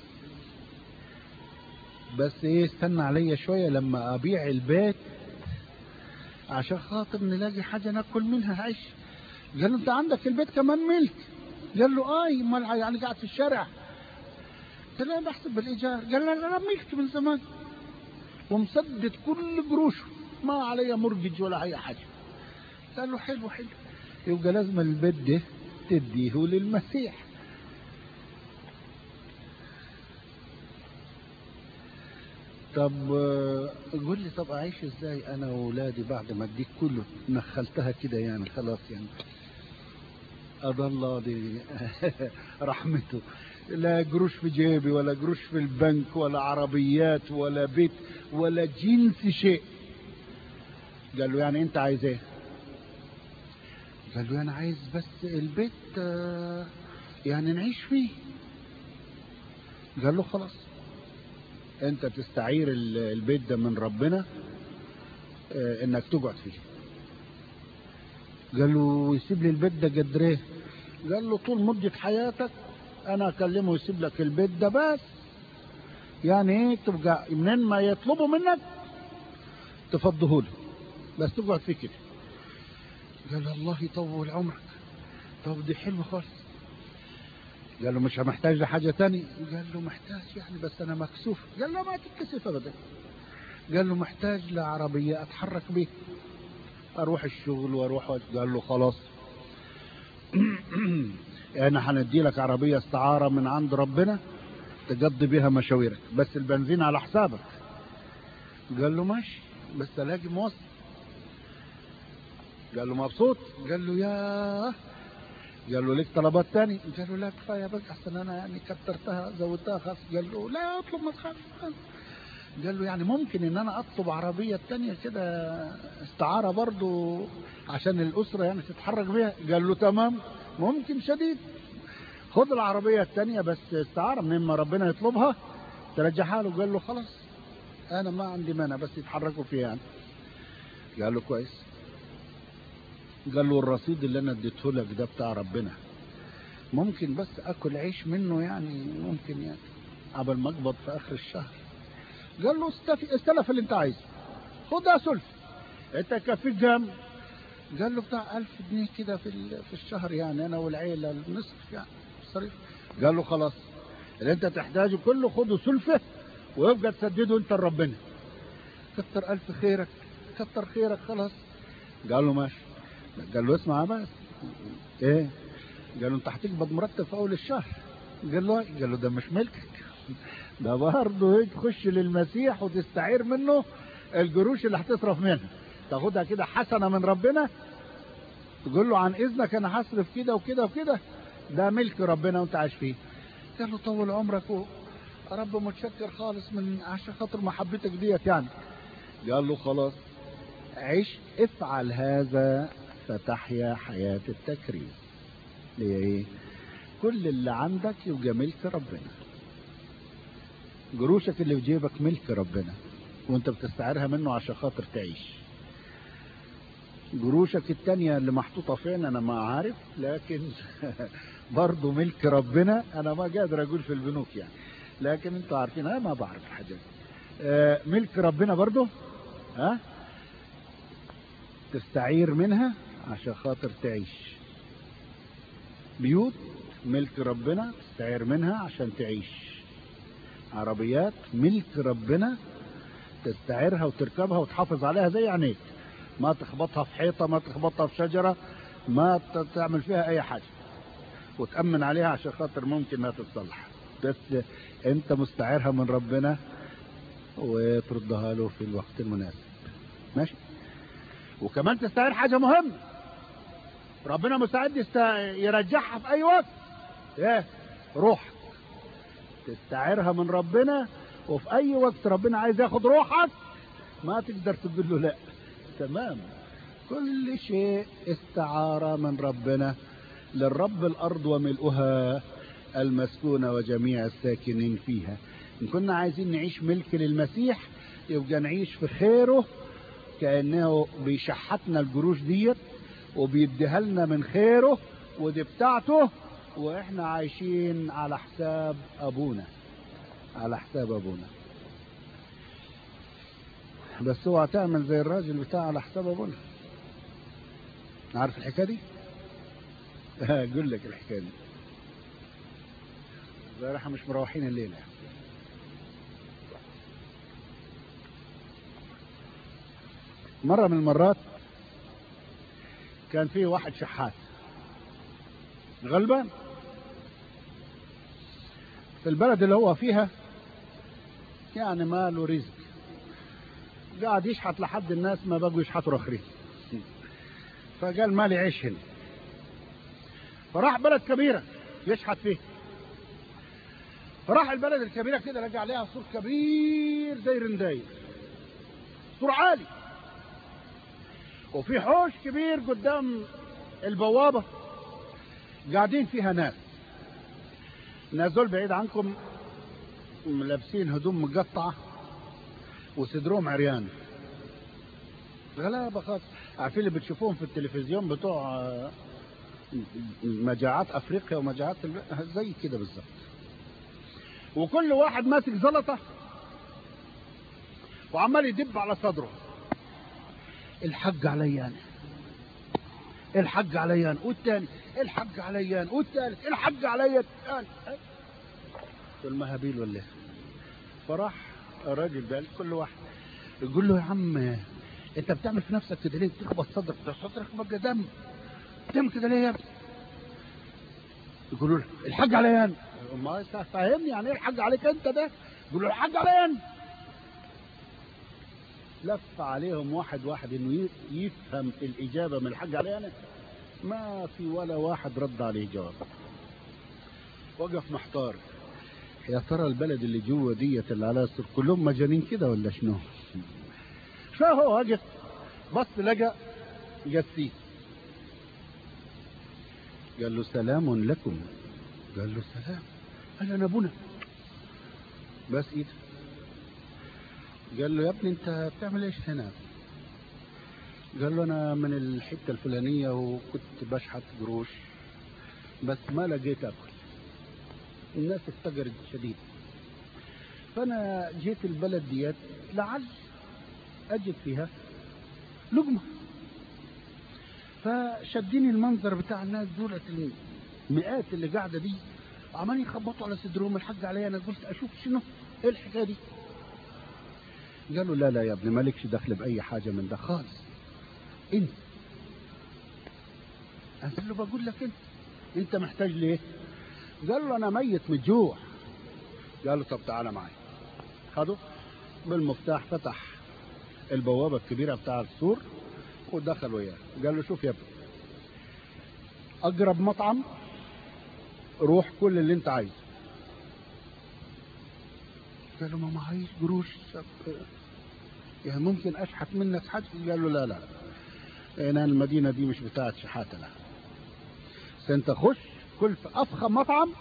بس ايه استنى عليا شوية لما ابيع البيت عشان خاطر نلاقي حاجة ناكل منها عيش قال له انت عندك البيت كمان ملك قال له اي امال يعني قاعد في الشارع قال له انا بحسب بالايجار قال له انا ملك من زمان ومسدد كل قروشه ما عليا مرجج ولا اي حاجة قال له حلو حلو يبقى لازم البيت ده تديه للمسيح طب قول لي طب اعيش ازاي انا واولادي بعد ما اديك كله نخلتها كده يعني خلاص يعني أضل الله دي رحمته لا قروش في جيبي ولا قروش في البنك ولا عربيات ولا بيت ولا جنس شيء قال له يعني انت عايز ايه قال له انا عايز بس البيت يعني نعيش فيه قال له خلاص انت تستعير البيت ده من ربنا اه انك تقعد فيه قال له يسيب لي البيت ده قدر ايه قال له طول مدة حياتك انا اكلمه يسيب لك البيت ده بس يعني ايه تبقى منين ما يطلبوا منك تفضه له بس تقعد فيه كده قال له الله يطول عمرك طب دي حلوة خالص قال له مش محتاج لحاجة تاني قال له محتاج يعني بس أنا مكسوف قال له ما تتكسف أبدا قال له محتاج لعربية أتحرك بيه أروح الشغل وأروح قال له خلاص أنا هندي لك عربية استعارة من عند ربنا تقضي بيها مشاويرك بس البنزين على حسابك قال له ماشي بس الاقي موصل قال له مبسوط قال له يا قال له ليك طلبات تاني قال له لا كفايه بقى احسن انا يعني كترتها زودتها خلاص قال له لا اطلب ما تخافش قال له يعني ممكن ان انا اطلب عربيه تانية كده استعاره برضو عشان الاسره يعني تتحرك بيها قال له تمام ممكن شديد خد العربيه التانية بس استعاره من ما ربنا يطلبها ترجعها له قال له خلاص انا ما عندي مانع بس يتحركوا فيها يعني قال له كويس قال له الرصيد اللي انا اديته لك ده بتاع ربنا ممكن بس اكل عيش منه يعني ممكن يعني قبل ما اقبض في اخر الشهر قال له استف... استلف اللي انت عايزه خدها سلف انت كفيك كام قال له بتاع 1000 جنيه كده في ال... في الشهر يعني انا والعيله النصف يعني صريف قال له خلاص اللي انت تحتاجه كله خده سلفه ويبقى تسدده انت لربنا كتر الف خيرك كتر خيرك خلاص قال له ماشي قال له اسمع بس ايه قال له انت هتقبض مرتب في اول الشهر قال له قال له ده مش ملكك ده برضه تخش للمسيح وتستعير منه القروش اللي هتصرف منها تاخدها كده حسنه من ربنا تقول له عن اذنك انا هصرف كده وكده وكده ده ملك ربنا وانت عايش فيه قال له طول عمرك و... رب متشكر خالص من عشان خاطر محبتك ديت يعني قال له خلاص عيش افعل هذا فتحيا حياة التكريم ليه ايه كل اللي عندك يبقى ملك ربنا قروشك اللي في جيبك ملك ربنا وانت بتستعيرها منه عشان خاطر تعيش قروشك التانية اللي محطوطة فين انا ما عارف لكن برضه ملك ربنا انا ما قادر اقول في البنوك يعني لكن انتوا عارفين انا ما بعرف الحاجات آه ملك ربنا برضه ها أه؟ تستعير منها عشان خاطر تعيش بيوت ملك ربنا تستعير منها عشان تعيش عربيات ملك ربنا تستعيرها وتركبها وتحافظ عليها زي عينيك ما تخبطها في حيطة ما تخبطها في شجرة ما تعمل فيها اي حاجة وتأمن عليها عشان خاطر ممكن انها تتصلح بس انت مستعيرها من ربنا وتردها له في الوقت المناسب ماشي وكمان تستعير حاجة مهمة ربنا مستعد يست... يرجعها في اي وقت ايه روحك تستعيرها من ربنا وفي اي وقت ربنا عايز ياخد روحك ما تقدر تقول له لا تمام كل شيء استعارة من ربنا للرب الارض وملؤها المسكونة وجميع الساكنين فيها إن كنا عايزين نعيش ملك للمسيح يبقى نعيش في خيره كأنه بيشحتنا الجروش ديت وبيديها لنا من خيره ودي بتاعته واحنا عايشين على حساب ابونا على حساب ابونا بس اوعى تعمل زي الراجل بتاع على حساب ابونا عارف الحكايه دي؟ اقول لك الحكايه دي زي احنا مش مروحين الليله مره من المرات كان في واحد شحات غلبان في البلد اللي هو فيها يعني ما له رزق قاعد يشحت لحد الناس ما بقوا يشحتوا اخرين فقال مالي عيش هنا فراح بلد كبيرة يشحت فيه فراح البلد الكبيرة كده لقى عليها سور كبير زي رنداية سور عالي وفي حوش كبير قدام البوابة قاعدين فيها ناس الناس دول بعيد عنكم لابسين هدوم مقطعة وصدرهم عريان غلابة خالص عارفين اللي بتشوفوهم في التلفزيون بتوع مجاعات افريقيا ومجاعات زي كده بالظبط وكل واحد ماسك زلطة وعمال يدب على صدره الحج عليان الحج عليان والتاني الحج عليان والتالت الحج عليا التاني دول مهابيل ولا فراح الراجل ده كل واحد يقول له يا عم انت بتعمل في نفسك كده ليه تخبط صدرك ده صدرك بقى دم دم كده ليه يا ابني يقولوا له الحج عليان ما فاهمني يعني ايه الحج عليك انت ده يقول له الحج عليان لف عليهم واحد واحد انه يفهم الاجابه من الحاج علينا ما في ولا واحد رد عليه جواب وقف محتار يا ترى البلد اللي جوه ديت اللي على السر كلهم مجانين كده ولا شنو فهو وقف بص لقى جسيس قال له سلام لكم قال له سلام قال انا ابونا بس ايده قال له يا ابني انت بتعمل ايش هنا قال له انا من الحته الفلانيه وكنت بشحت قروش بس ما لقيت اكل الناس افتقرت شديد فانا جيت البلد ديت لعل اجد فيها لقمه فشدني المنظر بتاع الناس دولت المئات اللي قاعده دي عمالين يخبطوا على صدرهم الحق عليا انا قلت اشوف شنو ايه الحكايه دي قالوا لا لا يا ابني مالكش دخل باي حاجه من ده خالص انت قال له بقول لك انت انت محتاج ليه قال له انا ميت من الجوع قال له طب تعالى معي خده بالمفتاح فتح البوابه الكبيره بتاع السور ودخل وياه قال له شوف يا ابني اقرب مطعم روح كل اللي انت عايزه قال له ما معيش قروش يعني ممكن اشحت منك حاجه قال له لا لا انا المدينه دي مش بتاعت شحاته لا انت خش كل في افخم مطعم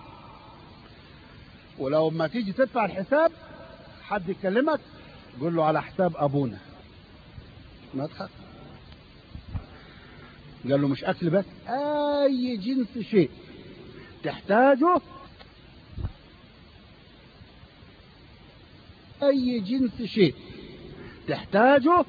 ولو ما تيجي تدفع الحساب حد يكلمك قول له على حساب ابونا ما تخاف قال له مش اكل بس اي جنس شيء تحتاجه اي جنس شيء تحتاجه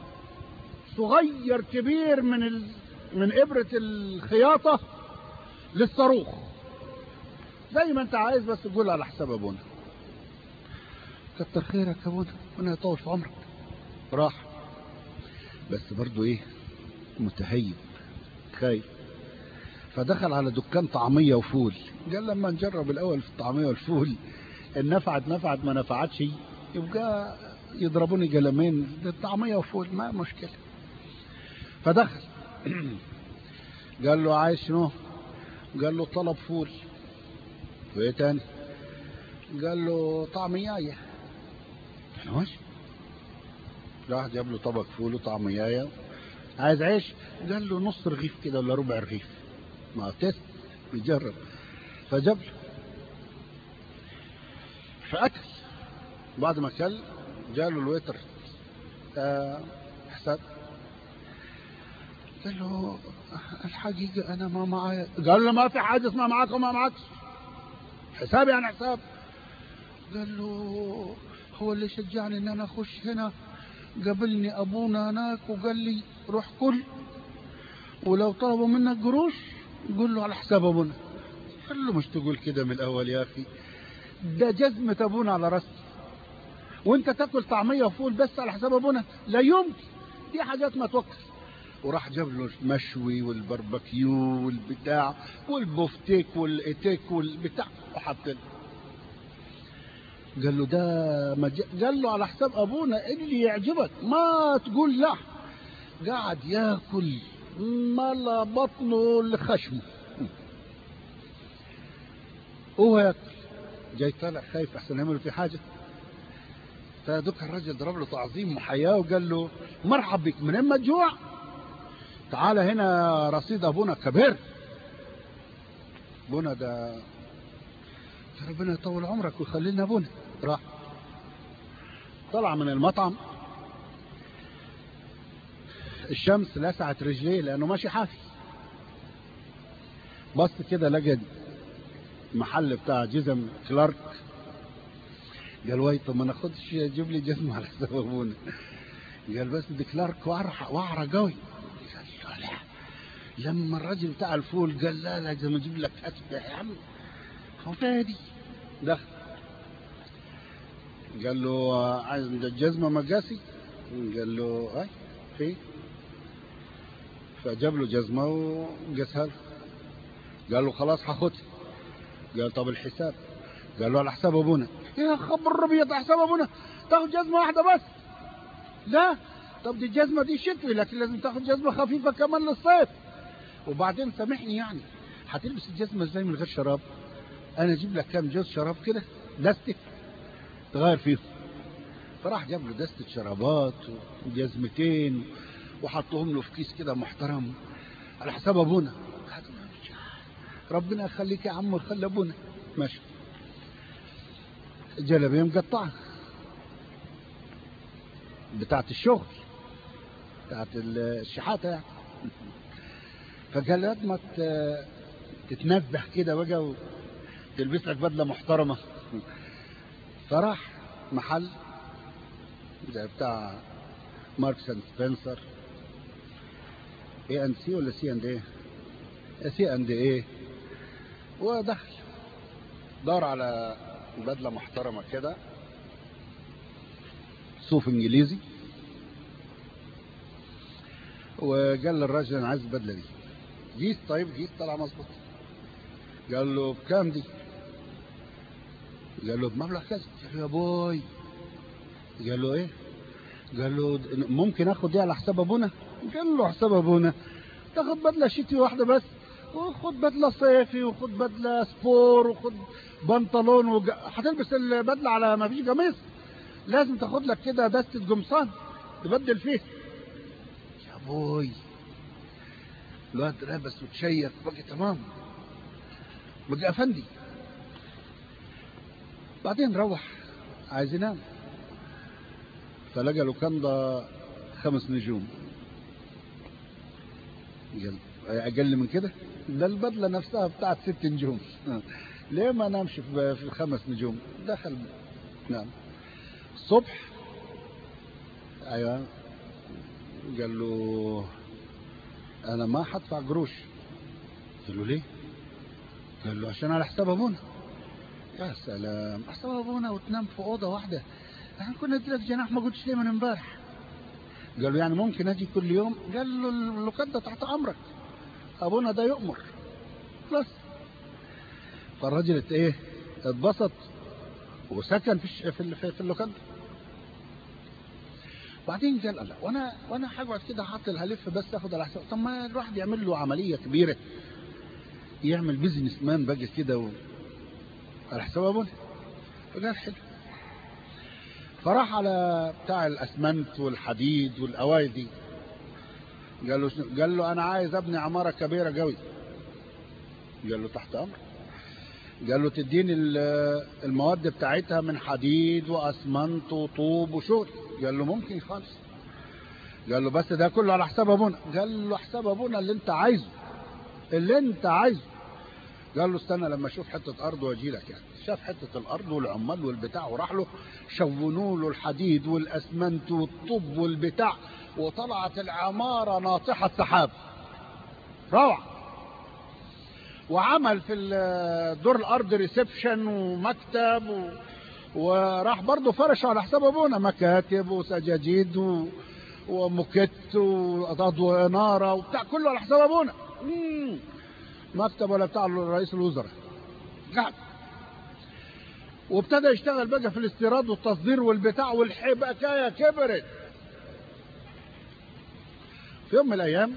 صغير كبير من ال... من ابرة الخياطة للصاروخ زي ما انت عايز بس تقول على حساب ابونا كتر خيرك يا ابونا ربنا يطول في عمرك راح بس برضو ايه متهيب خايف فدخل على دكان طعمية وفول قال لما نجرب الاول في الطعمية والفول ان نفعت نفعت ما نفعتش يبقى يضربوني قلمين الطعمية وفول ما مشكلة فدخل قال له عايز شنو قال له طلب فول وايه تاني قال له طعمياية قال له ماشي راح جاب له طبق فول وطعمياية عايز عيش قال له نص رغيف كده ولا ربع رغيف ما تست يجرب فجاب له فأكل بعد ما كل جاله الويتر آه حساب قال له الحقيقة أنا ما معايا قال له ما في حاجة اسمها معاك وما معكش حساب يعني حساب قال له هو اللي شجعني ان انا اخش هنا قابلني ابونا هناك وقال لي روح كل ولو طلبوا منك قروش قول له على حساب ابونا قال له مش تقول كده من الاول يا اخي ده جزمة ابونا على راسي وانت تاكل طعمية وفول بس على حساب ابونا لا يمكن دي حاجات ما توكل وراح جاب له المشوي والبربكيو والبتاع والبفتيك والاتيك والبتاع وحط له قال له ده مج... قال له على حساب ابونا اللي يعجبك ما تقول لا قاعد ياكل ملا بطنه لخشمه وهو ياكل جاي طالع خايف احسن يعملوا في حاجه فدك الراجل ضرب له تعظيم وحياه وقال له مرحب بك من اما تجوع تعال هنا رصيد ابونا كبير ابونا ده ربنا يطول عمرك ويخلي لنا ابونا راح طلع من المطعم الشمس لسعت رجليه لانه ماشي حافي بص كده لقى محل بتاع جزم كلارك قال واي طب ما ناخدش جيب لي جزمه على حساب ابونا قال بس دي كلارك وعرة وعرة قوي قال لا لما الراجل بتاع الفول قال لا لا لازم اجيب لك اتبع يا عم هو فادي دخل قال له عايز الجزمة مقاسي قال له اي في فجاب له جزمة وقاسها له قال له خلاص هاخدها قال طب الحساب قال له على حساب ابونا يا خبر الربيع على حساب ابونا تاخد جزمة واحدة بس لا طب دي الجزمة دي شتوي لكن لازم تاخد جزمة خفيفة كمان للصيف وبعدين سامحني يعني هتلبس الجزمة ازاي من غير شراب انا اجيب لك كام جوز شراب كده لاستيك تغير فيهم فراح جاب له دستة شرابات وجزمتين وحطهم له في كيس كده محترم على حساب ابونا ربنا يخليك يا عم ويخلي ابونا ماشي الجلابيه مقطعه بتاعت الشغل بتاعت الشحاته يعني فقال لك ما تتنبه كده بقى وتلبس لك بدله محترمه فراح محل زي بتاع ماركس اند سبنسر اي اند سي ولا سي اند ايه سي اند ايه ودخل دار على بدله محترمه كده صوف انجليزي وقال للراجل انا عايز البدله دي جيت طيب جيت طلع مظبوط قال له بكام دي قال له بمبلغ كذا قال له يا بوي قال له ايه قال له ممكن اخد دي على حساب ابونا قال له حساب ابونا تاخد بدله شتوي واحده بس وخد بدله صيفي وخد بدله سبور وخد بنطلون وج... هتلبس البدله على ما فيش قميص لازم تاخد لك كده دستة قمصان تبدل فيه يا بوي الواد لابس وتشيك بقى تمام بقى افندي بعدين روح عايز ينام فلقى لوكاندا خمس نجوم قال اقل من كده ده البدله نفسها بتاعت ست نجوم ليه ما نامش في الخمس نجوم دخل نام الصبح ايوه قال له انا ما هدفع قروش قال له ليه قال له عشان على حساب ابونا يا سلام حساب ابونا وتنام في اوضه واحده احنا كنا اديلك جناح ما قلتش ليه من امبارح قال له يعني ممكن اجي كل يوم قال له اللوكاندا تحت امرك ابونا ده يؤمر بس فالراجل ايه اتبسط وسكن في في في اللوكاندا بعدين قال لا وانا وانا هقعد كده حاطط الهلف بس اخد على حساب طب ما الواحد يعمل له عمليه كبيره يعمل بيزنس مان بقى كده و... على حساب ابونا فقال حلو فراح على بتاع الاسمنت والحديد والاواي دي قال له قال له انا عايز ابني عماره كبيره قوي قال له تحت امر قال له تديني المواد بتاعتها من حديد واسمنت وطوب وشغل قال له ممكن خالص قال له بس ده كله على حساب ابونا قال له حساب ابونا اللي انت عايزه اللي انت عايزه قال له استنى لما اشوف حته ارض واجي لك يعني شاف حته الارض والعمال والبتاع وراح له شونوا له الحديد والاسمنت والطوب والبتاع وطلعت العماره ناطحه سحاب روعه وعمل في دور الارض ريسبشن ومكتب و... وراح برضه فرش على حساب ابونا مكاتب وسجاجيد و... وموكيت واضواء اناره وبتاع كله على حساب ابونا مم. مكتب ولا بتاع رئيس الوزراء قاعد وابتدى يشتغل بقى في الاستيراد والتصدير والبتاع والحكايه كبرت في يوم من الايام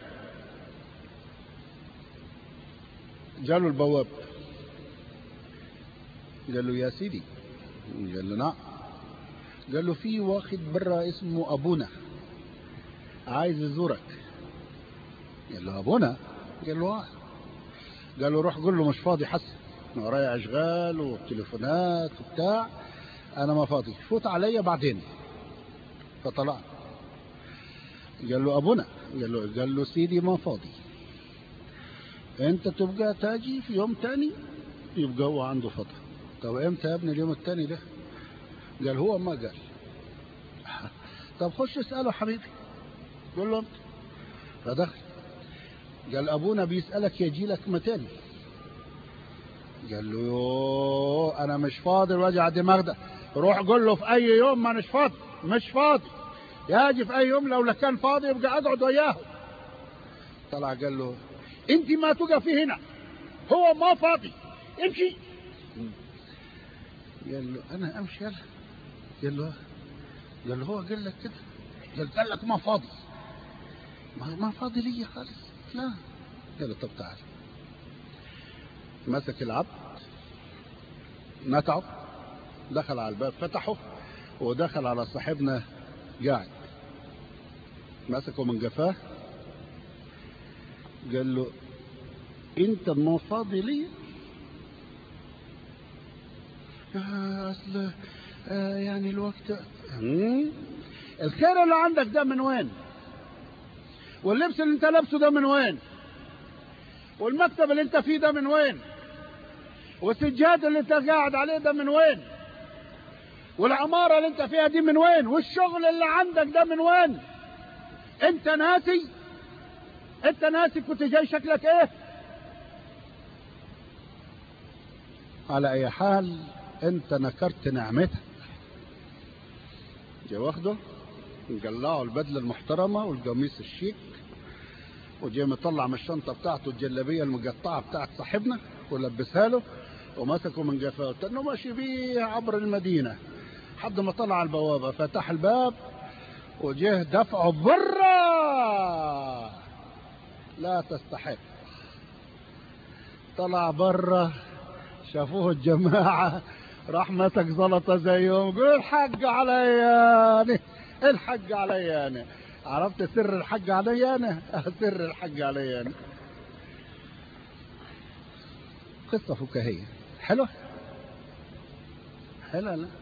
جاله البواب قال له يا سيدي قال له نعم قال له في واحد برا اسمه ابونا عايز يزورك قال له ابونا قال له اه قال له روح قول له مش فاضي حسن ورايا اشغال وتليفونات وبتاع انا ما فاضي فوت عليا بعدين فطلع قال له ابونا قال له قال له سيدي ما فاضي انت تبقى تاجي في يوم تاني يبقى هو عنده فترة طب امتى يا ابني اليوم التاني ده قال هو ما قال طب خش اسأله حبيبي قول له امتى فدخل قال ابونا بيسألك يجي لك متاني قال له يو انا مش فاضي وجع دماغ ده روح قول له في اي يوم ما مش فاضي مش فاضي يجي في اي يوم لو لا كان فاضي يبقى اقعد وياه طلع قال له انت ما تقفي هنا هو ما فاضي امشي قال له انا امشي يلا قال له قال له هو قال لك كده قلت لك ما فاضي ما, ما فاضي لي خالص لا قال له طب تعال مسك العبد نتعه دخل على الباب فتحه ودخل على صاحبنا قاعد مسكه من جفاه قال له انت ما فاضي لي آه، اصل آه، يعني الوقت مم. الخير اللي عندك ده من وين واللبس اللي انت لابسه ده من وين والمكتب اللي انت فيه ده من وين والسجاد اللي انت قاعد عليه ده من وين والعمارة اللي انت فيها دي من وين والشغل اللي عندك ده من وين انت ناسي انت ناسي كنت جاي شكلك ايه على اي حال انت نكرت نعمتك جا واخده مقلعه البدلة المحترمة والقميص الشيك وجاي مطلع من الشنطة بتاعته الجلابية المقطعة بتاعت صاحبنا ولبسها له ومسكه من جفاه انه ماشي بيه عبر المدينة حد ما طلع على البوابة فتح الباب وجه دفعه برا لا تستحق طلع برا شافوه الجماعة راح مسك زلطة زيهم قول الحق عليا أنا الحق عليا أنا عرفت سر الحق عليا أنا سر الحق عليا أنا قصة فكاهية حلوة حلوة لا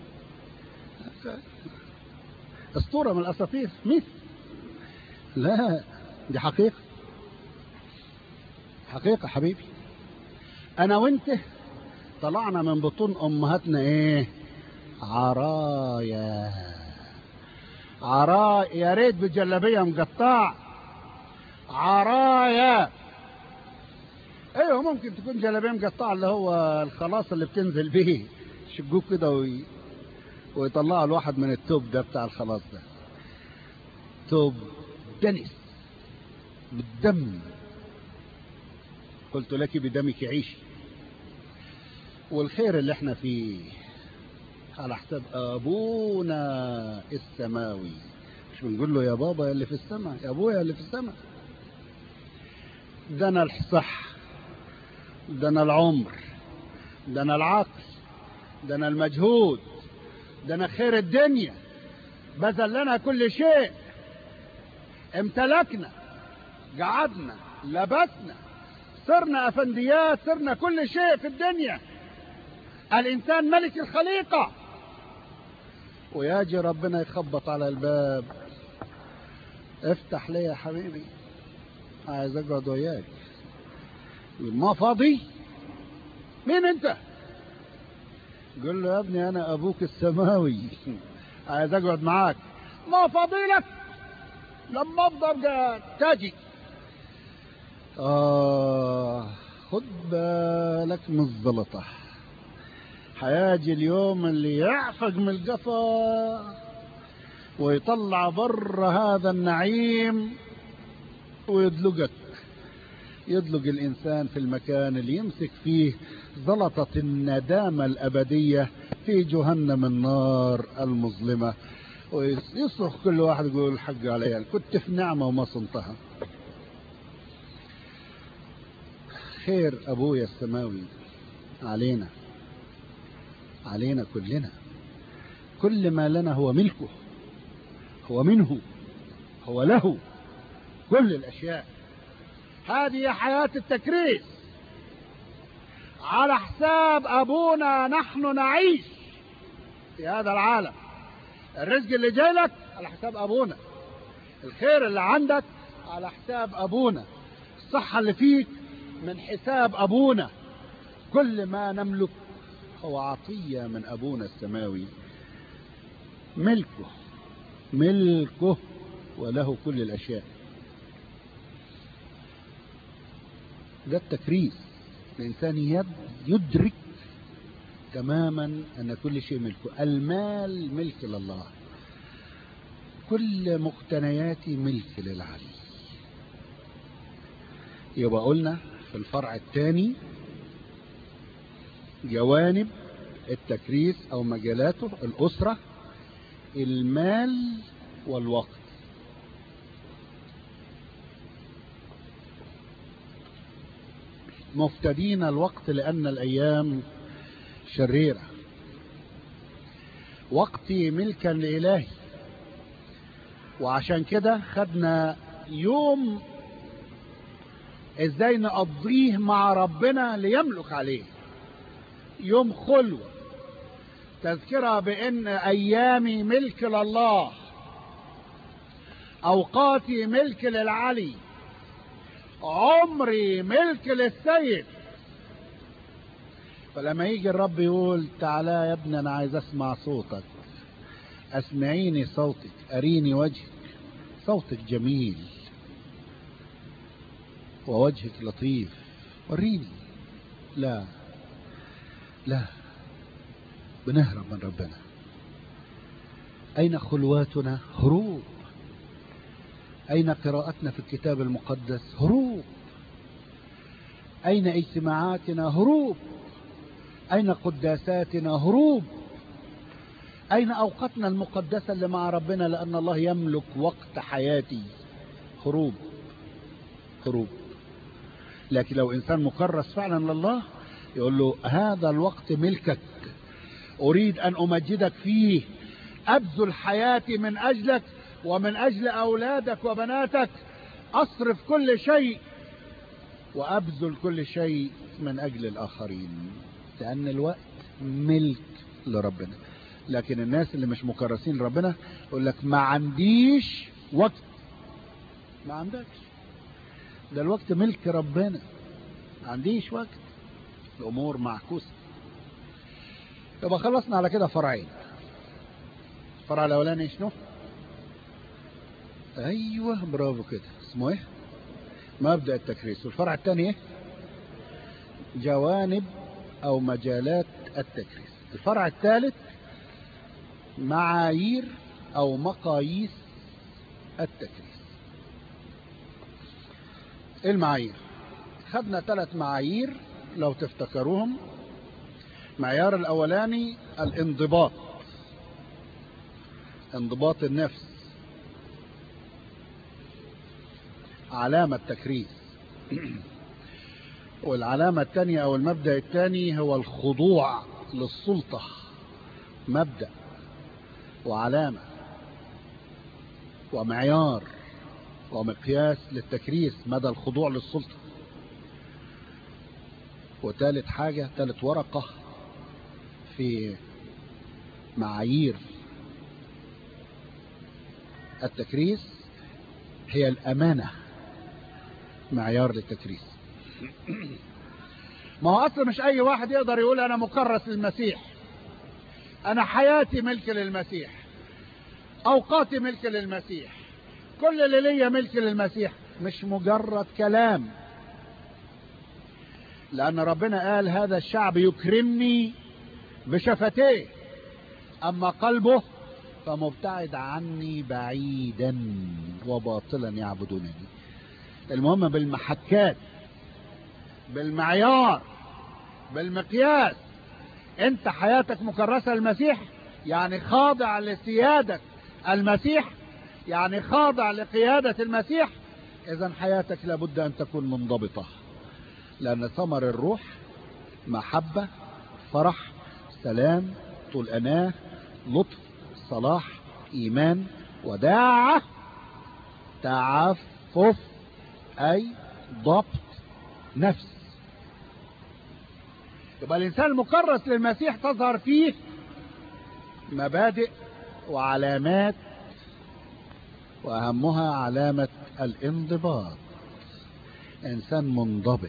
اسطورة من الاساطير مين لا دي حقيقة حقيقة حبيبي انا وانت طلعنا من بطون امهاتنا ايه عرايا عرايا يا ريت بجلابيه مقطع عرايا ايوه ممكن تكون جلابيه مقطعه اللي هو الخلاص اللي بتنزل بيه شقوه كده وي... ويطلعوا الواحد من التوب ده بتاع الخلاص ده توب دنس بالدم قلت لك بدمك عيشي والخير اللي احنا فيه على حساب ابونا السماوي مش بنقول له يا بابا يا اللي في السماء يا ابويا اللي في السماء ده انا الصح ده انا العمر ده انا العقل ده انا المجهود ده انا خير الدنيا بذل لنا كل شيء امتلكنا قعدنا لبسنا صرنا افنديات صرنا كل شيء في الدنيا الانسان ملك الخليقه وياجي ربنا يخبط على الباب افتح لي يا حبيبي عايز اقعد وياك ما فاضي مين انت قل له يا ابني انا ابوك السماوي عايز اقعد معاك ما فاضي لك لما افضل تاجي آه خد بالك من الزلطة هيجي اليوم اللي يعفق من القفا ويطلع بر هذا النعيم ويدلقك يدلق الإنسان في المكان اللي يمسك فيه زلطة الندامة الأبدية في جهنم النار المظلمة ويصرخ كل واحد يقول الحق علي كنت في نعمة وما صنتها خير أبويا السماوي علينا علينا كلنا كل ما لنا هو ملكه هو منه هو له كل الأشياء هذه حياة التكريس على حساب أبونا نحن نعيش في هذا العالم الرزق اللي جاي لك على حساب أبونا الخير اللي عندك على حساب أبونا الصحة اللي فيك من حساب أبونا كل ما نملك هو عطية من أبونا السماوي ملكه ملكه وله كل الأشياء ده التكريس الإنسان يدرك تماما أن كل شيء ملكه المال ملك لله كل مقتنياتي ملك للعلي يبقى قلنا في الفرع الثاني جوانب التكريس او مجالاته الاسرة المال والوقت مفتدين الوقت لأن الأيام شريرة وقتي ملكا لإلهي وعشان كده خدنا يوم ازاي نقضيه مع ربنا ليملك عليه يوم خلوة تذكرة بان ايامي ملك لله اوقاتي ملك للعلي عمري ملك للسيد فلما يجي الرب يقول تعالى يا ابني انا عايز اسمع صوتك اسمعيني صوتك اريني وجهك صوتك جميل ووجهك لطيف وريني لا لا بنهرب من ربنا أين خلواتنا هروب أين قراءتنا في الكتاب المقدس هروب أين اجتماعاتنا هروب أين قداساتنا هروب أين أوقاتنا المقدسة اللي مع ربنا لأن الله يملك وقت حياتي هروب هروب لكن لو إنسان مكرس فعلا لله يقول له هذا الوقت ملكك أريد أن أمجدك فيه أبذل حياتي من أجلك ومن أجل أولادك وبناتك أصرف كل شيء وأبذل كل شيء من أجل الآخرين لأن الوقت ملك لربنا لكن الناس اللي مش مكرسين لربنا يقول لك ما عنديش وقت ما عندكش ده الوقت ملك ربنا ما عنديش وقت الأمور معكوسة يبقى خلصنا على كده فرعين الفرع الأولاني شنو؟ أيوه برافو كده اسمه إيه؟ مبدأ التكريس والفرع الثاني إيه؟ جوانب أو مجالات التكريس الفرع الثالث معايير أو مقاييس التكريس إيه المعايير خدنا ثلاث معايير لو تفتكروهم معيار الأولاني الانضباط انضباط النفس علامة تكريس والعلامة الثانية أو المبدأ الثاني هو الخضوع للسلطة مبدأ وعلامة ومعيار ومقياس للتكريس مدى الخضوع للسلطة وثالث حاجة ثالث ورقة في معايير التكريس هي الأمانة معيار للتكريس ما هو أصلا مش أي واحد يقدر يقول أنا مكرس للمسيح أنا حياتي ملك للمسيح أوقاتي ملك للمسيح كل اللي ليا ملك للمسيح مش مجرد كلام لأن ربنا قال هذا الشعب يكرمني بشفتيه أما قلبه فمبتعد عني بعيدا وباطلا يعبدونني المهم بالمحكات بالمعيار بالمقياس انت حياتك مكرسة للمسيح يعني خاضع لسيادة المسيح يعني خاضع لقيادة المسيح اذا حياتك لابد ان تكون منضبطة لان ثمر الروح محبة فرح سلام طول اناه لطف صلاح ايمان وداعة تعفف اي ضبط نفس يبقى الانسان المكرس للمسيح تظهر فيه مبادئ وعلامات واهمها علامة الانضباط انسان منضبط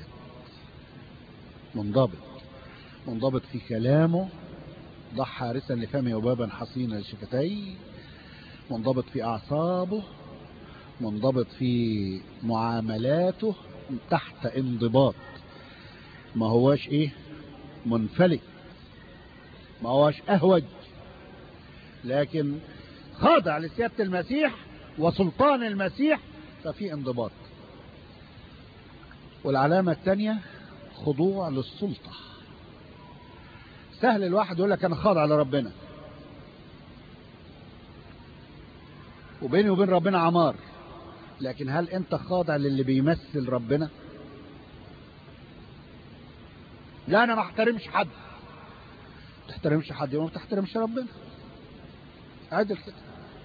منضبط منضبط في كلامه ضع حارسا لفمه وبابا حصينا لشفتيه منضبط في اعصابه منضبط في معاملاته تحت انضباط ما هواش ايه منفلت ما هواش اهوج لكن خاضع لسيادة المسيح وسلطان المسيح ففي انضباط والعلامة الثانية خضوع للسلطة سهل الواحد يقول لك انا خاضع لربنا وبيني وبين ربنا عمار لكن هل انت خاضع للي بيمثل ربنا لا انا ما احترمش حد ما تحترمش حد يبقى ما تحترمش ربنا عدل كده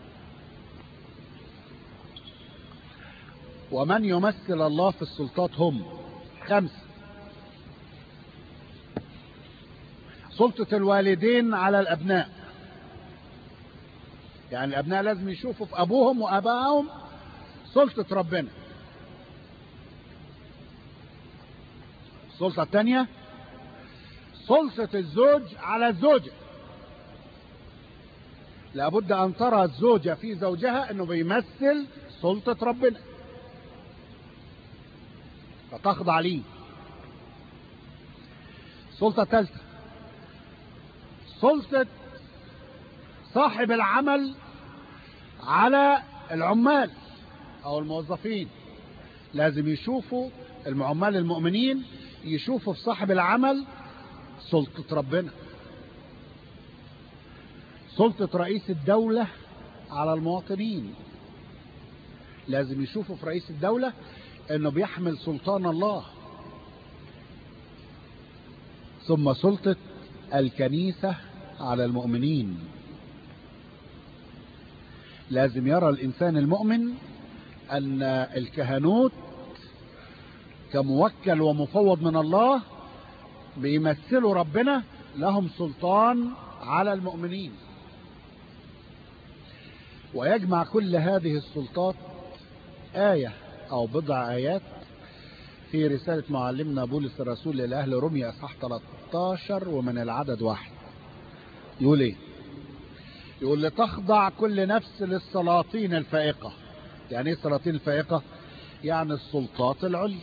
ومن يمثل الله في السلطات هم خمسة سلطة الوالدين على الأبناء يعني الأبناء لازم يشوفوا في أبوهم وأبائهم سلطة ربنا السلطة الثانية سلطة الزوج على الزوجة لابد أن ترى الزوجة في زوجها أنه بيمثل سلطة ربنا فتخضع ليه سلطة ثالثة سلطة صاحب العمل على العمال او الموظفين لازم يشوفوا العمال المؤمنين يشوفوا في صاحب العمل سلطة ربنا سلطة رئيس الدولة على المواطنين لازم يشوفوا في رئيس الدولة انه بيحمل سلطان الله ثم سلطة الكنيسة على المؤمنين لازم يرى الإنسان المؤمن أن الكهنوت كموكل ومفوض من الله بيمثلوا ربنا لهم سلطان على المؤمنين ويجمع كل هذه السلطات آية أو بضع آيات في رسالة معلمنا بولس الرسول للأهل روميا أصحاح 13 ومن العدد واحد يقول إيه يقول لتخضع كل نفس للسلاطين الفائقة يعني ايه السلاطين الفائقة يعني السلطات العليا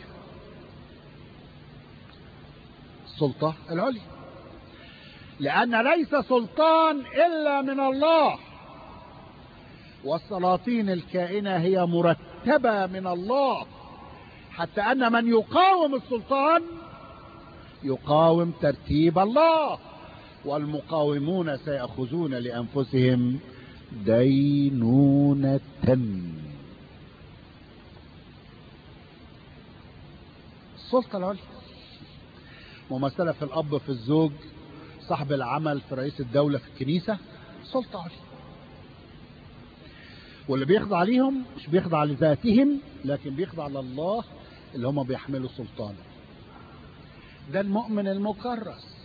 السلطة العليا لأن ليس سلطان إلا من الله والسلاطين الكائنة هي مرتبة من الله حتى أن من يقاوم السلطان يقاوم ترتيب الله والمقاومون سيأخذون لأنفسهم دينونة السلطة العليا ممثلة في الأب في الزوج صاحب العمل في رئيس الدولة في الكنيسة سلطة عليا واللي بيخضع ليهم مش بيخضع لذاتهم لكن بيخضع لله اللي هم بيحملوا سلطانه ده المؤمن المكرس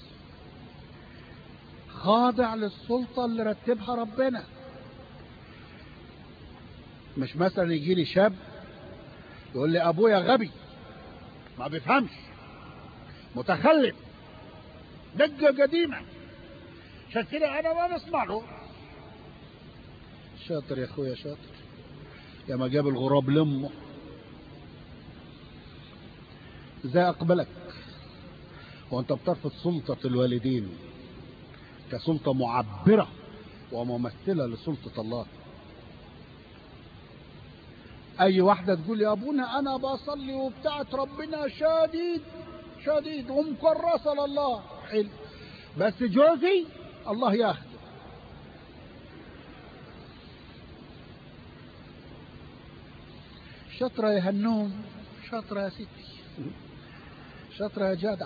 خاضع للسلطة اللي رتبها ربنا مش مثلا يجي لي شاب يقول لي ابويا غبي ما بيفهمش متخلف دقة قديمة عشان كده انا ما بسمع له شاطر يا اخويا شاطر يا ما جاب الغراب لامه ازاي اقبلك وانت بترفض سلطة الوالدين كسلطة معبرة وممثلة لسلطة الله اي واحدة تقول يا ابونا انا بصلي وبتاعت ربنا شديد شديد ومكرسة لله حلو بس جوزي الله ياخده شطرة يا هنوم شطرة يا ستي شطرة يا جدع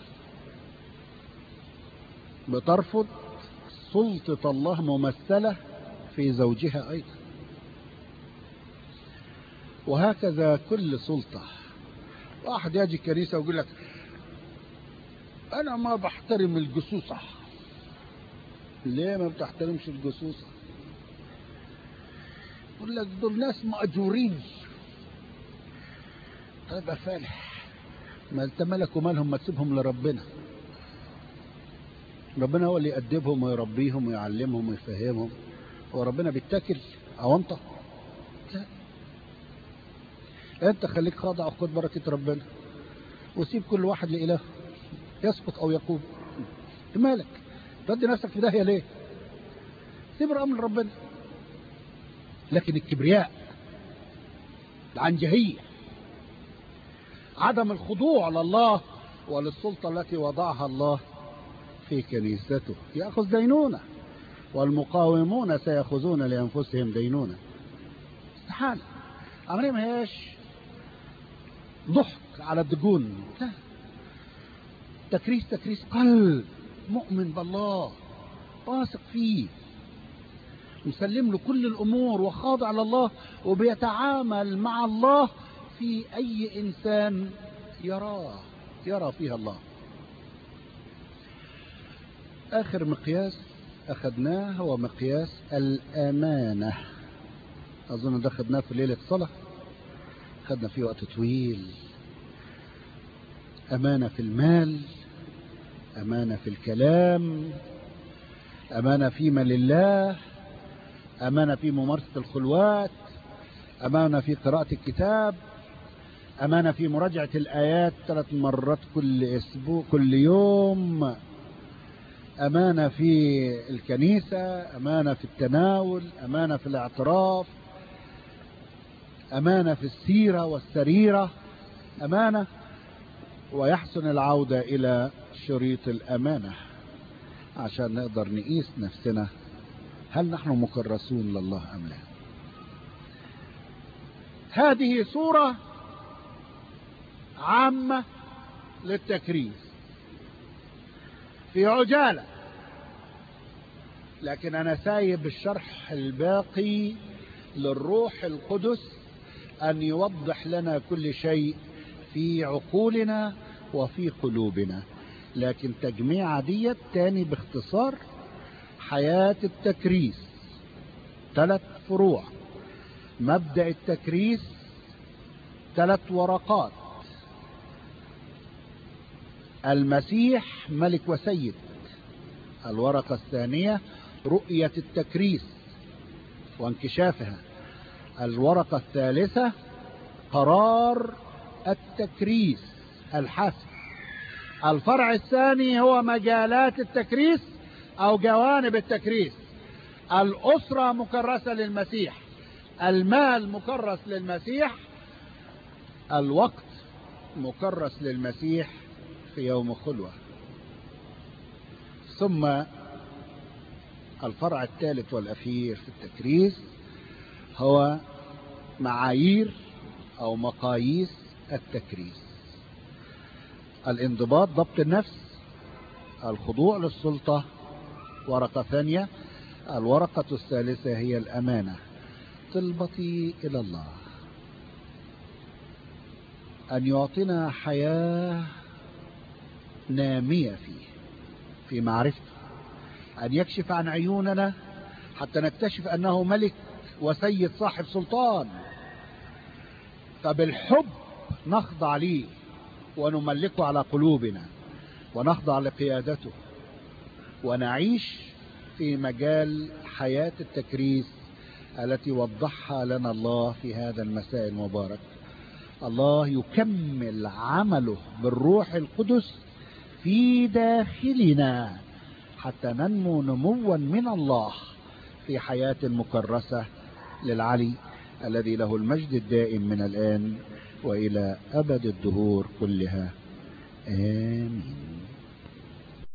بترفض سلطة الله ممثلة في زوجها أيضا وهكذا كل سلطة واحد يجي الكنيسة ويقول لك أنا ما بحترم الجسوسة ليه ما بتحترمش الجسوسة يقول لك دول ناس مأجورين طيب يا فالح ما انت مالك ومالهم ما تسيبهم لربنا ربنا هو اللي يأدبهم ويربيهم ويعلمهم ويفهمهم هو ربنا بيتكل او انت لا انت خليك خاضع وخد بركة ربنا وسيب كل واحد لإله يسقط او يقوم مالك تودي نفسك في داهية ليه سيب الامر ربنا لكن الكبرياء العنجهية عدم الخضوع لله وللسلطة التي وضعها الله في كنيسته يأخذ دينونة والمقاومون سيأخذون لأنفسهم دينونة استحالة عملية ما هياش ضحك على الدجون لا تكريس تكريس قلب مؤمن بالله واثق فيه مسلم له كل الأمور وخاضع لله وبيتعامل مع الله في أي إنسان يراه يرى فيها الله آخر مقياس أخذناه هو مقياس الأمانة أظن ده أخذناه في ليلة صلاة أخذنا فيه وقت طويل أمانة في المال أمانة في الكلام أمانة فيما لله أمانة في ممارسة الخلوات أمانة في قراءة الكتاب أمانة في مراجعة الآيات ثلاث مرات كل أسبوع كل يوم أمانة في الكنيسة أمانة في التناول أمانة في الاعتراف أمانة في السيرة والسريرة أمانة ويحسن العودة إلى شريط الأمانة عشان نقدر نقيس نفسنا هل نحن مكرسون لله أم لا هذه صورة عامة للتكريس في عجالة لكن أنا سايب الشرح الباقي للروح القدس أن يوضح لنا كل شيء في عقولنا وفي قلوبنا لكن تجميع ديت تاني باختصار حياة التكريس ثلاث فروع مبدأ التكريس ثلاث ورقات المسيح ملك وسيد الورقة الثانية رؤية التكريس وانكشافها الورقة الثالثة قرار التكريس الحاسم الفرع الثاني هو مجالات التكريس او جوانب التكريس الاسرة مكرسة للمسيح المال مكرس للمسيح الوقت مكرس للمسيح في يوم خلوة ثم الفرع الثالث والأخير في التكريس هو معايير أو مقاييس التكريس الانضباط ضبط النفس الخضوع للسلطة ورقة ثانية الورقة الثالثة هي الأمانة طلبتي إلى الله أن يعطينا حياة نامية فيه في معرفته أن يكشف عن عيوننا حتى نكتشف أنه ملك وسيد صاحب سلطان فبالحب نخضع ليه ونملكه على قلوبنا ونخضع لقيادته ونعيش في مجال حياة التكريس التي وضحها لنا الله في هذا المساء المبارك الله يكمل عمله بالروح القدس في داخلنا حتى ننمو نموا من الله في حياة مكرسة للعلي الذي له المجد الدائم من الآن وإلى أبد الدهور كلها آمين